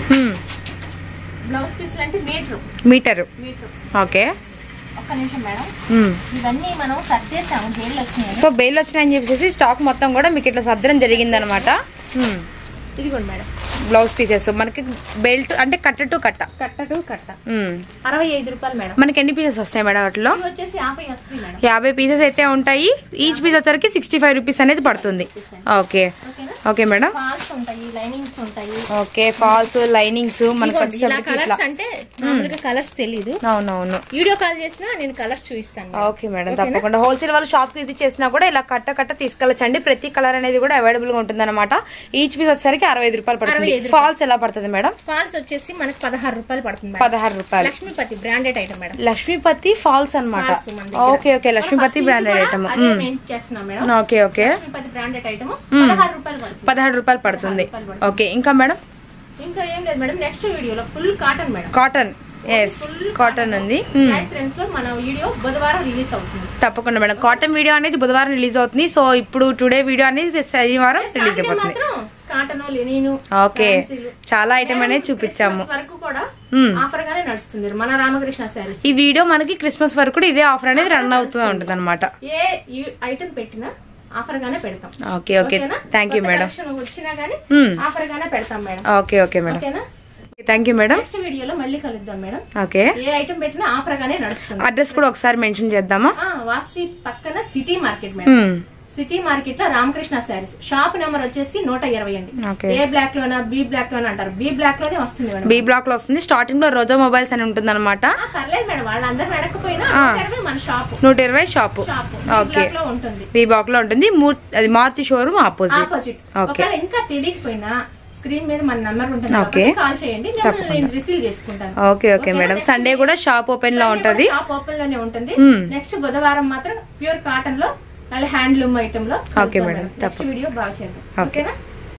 Speaker 2: బ్లౌజ్ పీస్లు అంటే మీటర్
Speaker 3: మీటరు
Speaker 2: మీటర్
Speaker 3: ఓకే
Speaker 2: ఒక్క నిమిషం మేడం ఇవన్నీ మనం సర్దేశాము జైలు వచ్చినాయి
Speaker 3: సో బెయిల్ వచ్చినాయని చెప్పేసి స్టాక్ మొత్తం కూడా మీకు ఇట్లా సర్దడం జరిగిందనమాట
Speaker 2: ఇదిగోండి మేడం
Speaker 3: బ్లౌజ్ పీసెస్ మనకి బెల్ట్ అంటే కట్ట టు కట్ట
Speaker 2: కట్ట టు కట్ట
Speaker 3: మ్మ్.
Speaker 2: అరవై ఐదు రూపాయలు మేడం
Speaker 3: మనకి ఎన్ని పీసెస్ వస్తాయి మేడం వాటిలో
Speaker 2: ఇవి వచ్చేసి యాభై వస్తుంది మేడం
Speaker 3: యాభై పీసెస్ అయితే ఉంటాయి ఈచ్ పీస్ వచ్చరికి సిక్స్టీ ఫైవ్ రూపీస్ అనేది పడుతుంది ఓకే
Speaker 2: ఓకేనా
Speaker 3: ఓకే మేడం
Speaker 2: ఫాల్స్ ఉంటాయి లైనింగ్స్ ఉంటాయి
Speaker 3: ఓకే ఫాల్స్ లైనింగ్స్ మనకి
Speaker 2: ఇదిగోండి, ఇలా
Speaker 3: వచ్చేసరికి ఇట్లా
Speaker 2: కలర్స్ అంటే మామూలుగా కలర్స్ తెలీదు
Speaker 3: అవునవును
Speaker 2: వీడియో కాల్ చేసినా నేను కలర్స్ చూపిస్తాను మేడం.
Speaker 3: ఓకే మేడం తప్పకుండా హోల్సేల్ వాళ్ళు షాప్ విజిట్ చేసినా కూడా ఇలా కట్ట కట్ట తీసుకెళ్ళచ్చండి ప్రతి కలర్ అనేది కూడా అవైలబుల్ గా ఉంటుంది అనమాట ఈచ్ పీస్ వచ్చేసరికి అరవై ఐదు రూపాయలు పడుతుంది
Speaker 2: 65
Speaker 3: ఫాల్స్ ఎలా పడుతుంది మేడం
Speaker 2: ఫాల్స్ వచ్చేసి మనకి పదహారు రూపాయలు పడుతుంది మేడం.
Speaker 3: పదహారు రూపాయలు
Speaker 2: Lakshmipati branded item madam
Speaker 3: Lakshmipati falls అన్నమాట
Speaker 2: ఫాల్స్ మన దగ్గర.
Speaker 3: Okay okay Lakshmipati
Speaker 2: first
Speaker 3: branded
Speaker 2: నుంచి
Speaker 3: ఐటమ్
Speaker 2: కూడా అదే మెయిన్ చేస్తున్నాం madam
Speaker 3: okay okay
Speaker 2: Lakshmipati branded item పదహారు రూపాయలు పడుతుంది
Speaker 3: పదహారు రూపాయలు పడుతుంది ఓకే ఇంకా మేడం
Speaker 2: ఇంకా ఏం లేదు మేడం నెక్స్ట్ వీడియోలో ఫుల్ కాటన్ మేడం
Speaker 3: కాటన్ ఎస్ కాటన్ ఉంది
Speaker 2: ప్రైస్ ట్రెండ్స్ లో మన వీడియో బుధవారం రిలీజ్ అవుతుంది
Speaker 3: తప్పకుండా మేడం కాటన్ వీడియో అనేది బుధవారం రిలీజ్ అవుతుంది సో ఇప్పుడు టుడే వీడియో అనేది శనివారం రిలీజ్
Speaker 2: సాటర్డే
Speaker 3: అయిపోతుంది
Speaker 2: మాత్రం కాటన్ లెనిన్
Speaker 3: ఓకే చాలా ఐటమ్ అనేది చూపించాము
Speaker 2: వరకు కూడా
Speaker 3: మ్మ్.
Speaker 2: ఆఫర్ గానే నడుస్తుంది మన రామకృష్ణ శారీస్
Speaker 3: ఈ వీడియో మనకి క్రిస్మస్ వరకు కూడా ఇదే ఆఫర్ అనేది రన్ అవుతూ ఉంటుంది అనమాట
Speaker 2: ఏ ఐటమ్ పెట్టినా ఆఫర్ గానే పెడతాం
Speaker 3: ఓకే ఓకే
Speaker 2: ఓకేనా?
Speaker 3: థ్యాంక్ యూ
Speaker 2: కొత్త
Speaker 3: మేడం
Speaker 2: collection వచ్చినా గానీ
Speaker 3: మ్మ్.
Speaker 2: ఆఫర్ గానే పెడతాం మేడం
Speaker 3: ఓకే ఓకే మేడం
Speaker 2: ఓకేనా
Speaker 3: థ్యాంక్ యూ మేడం
Speaker 2: నెక్స్ట్ వీడియోలో మళ్ళీ కలుద్దాం మేడం
Speaker 3: ఓకే
Speaker 2: ఏ ఐటమ్ పెట్టినా ఆఫర్ గానే నడుస్తుంది
Speaker 3: అడ్రస్ కూడా ఒకసారి మెన్షన్ చేద్దామా
Speaker 2: ఆ, వాస్వి పక్కన సిటీ మార్కెట్ మేడం
Speaker 3: మ్మ్.
Speaker 2: సిటీ మార్కెట్ లో రామకృష్ణ శారీస్ షాప్ నెంబర్ వచ్చేసి నూట ఇరవై అండి
Speaker 3: ఓకే.
Speaker 2: ఏ బ్లాక్ లోనా బి బ్లాక్ లోనా అంటారు బి బ్లాక్ లోనే వస్తుంది మేడం
Speaker 3: బి బ్లాక్ లో వస్తుంది స్టార్టింగ్ లో రోజా మొబైల్స్ అని ఉంటుంది అనమాట
Speaker 2: ఆ, పర్లేదు మేడం వాళ్ళందరూ నడకపోయినా
Speaker 3: ఆ.
Speaker 2: నూట ఇరవై మన షాప్
Speaker 3: నూట ఇరవై షాప్
Speaker 2: షాప్
Speaker 3: ఓకే
Speaker 2: బ్లాక్ లో ఉంటుంది
Speaker 3: బి బ్లాక్ లో ఉంటుంది మూర్- అది Maruti showroom opposite
Speaker 2: opposite
Speaker 3: okay
Speaker 2: ఒకవేళ ఇంకా తెలియకపోయినా స్క్రీన్ మీద మన నంబర్ ఉంటుంది
Speaker 3: ఓకే.
Speaker 2: కాబట్టి కాల్ చేయండి మిమ్మల్ని నేను రిసీవ్ చేసుకుంటాను
Speaker 3: ఓకే ఓకే మేడం సండే కూడా షాప్ ఓపెన్ లో ఉంటది
Speaker 2: షాప్ ఓపెన్ లోనే ఉంటుంది
Speaker 3: మ్మ్.
Speaker 2: నెక్స్ట్ బుధవారం మాత్రం ప్యూర్ కాటన్ లో మళ్ళీ హ్యాండ్లూమ్ ఐటమ్ లో
Speaker 3: ఓకే
Speaker 2: కలుద్దాం
Speaker 3: మేడం,
Speaker 2: నెక్స్ట్ వీడియో బాగా చేద్దాం
Speaker 3: ఓకే.
Speaker 2: ఓకేనా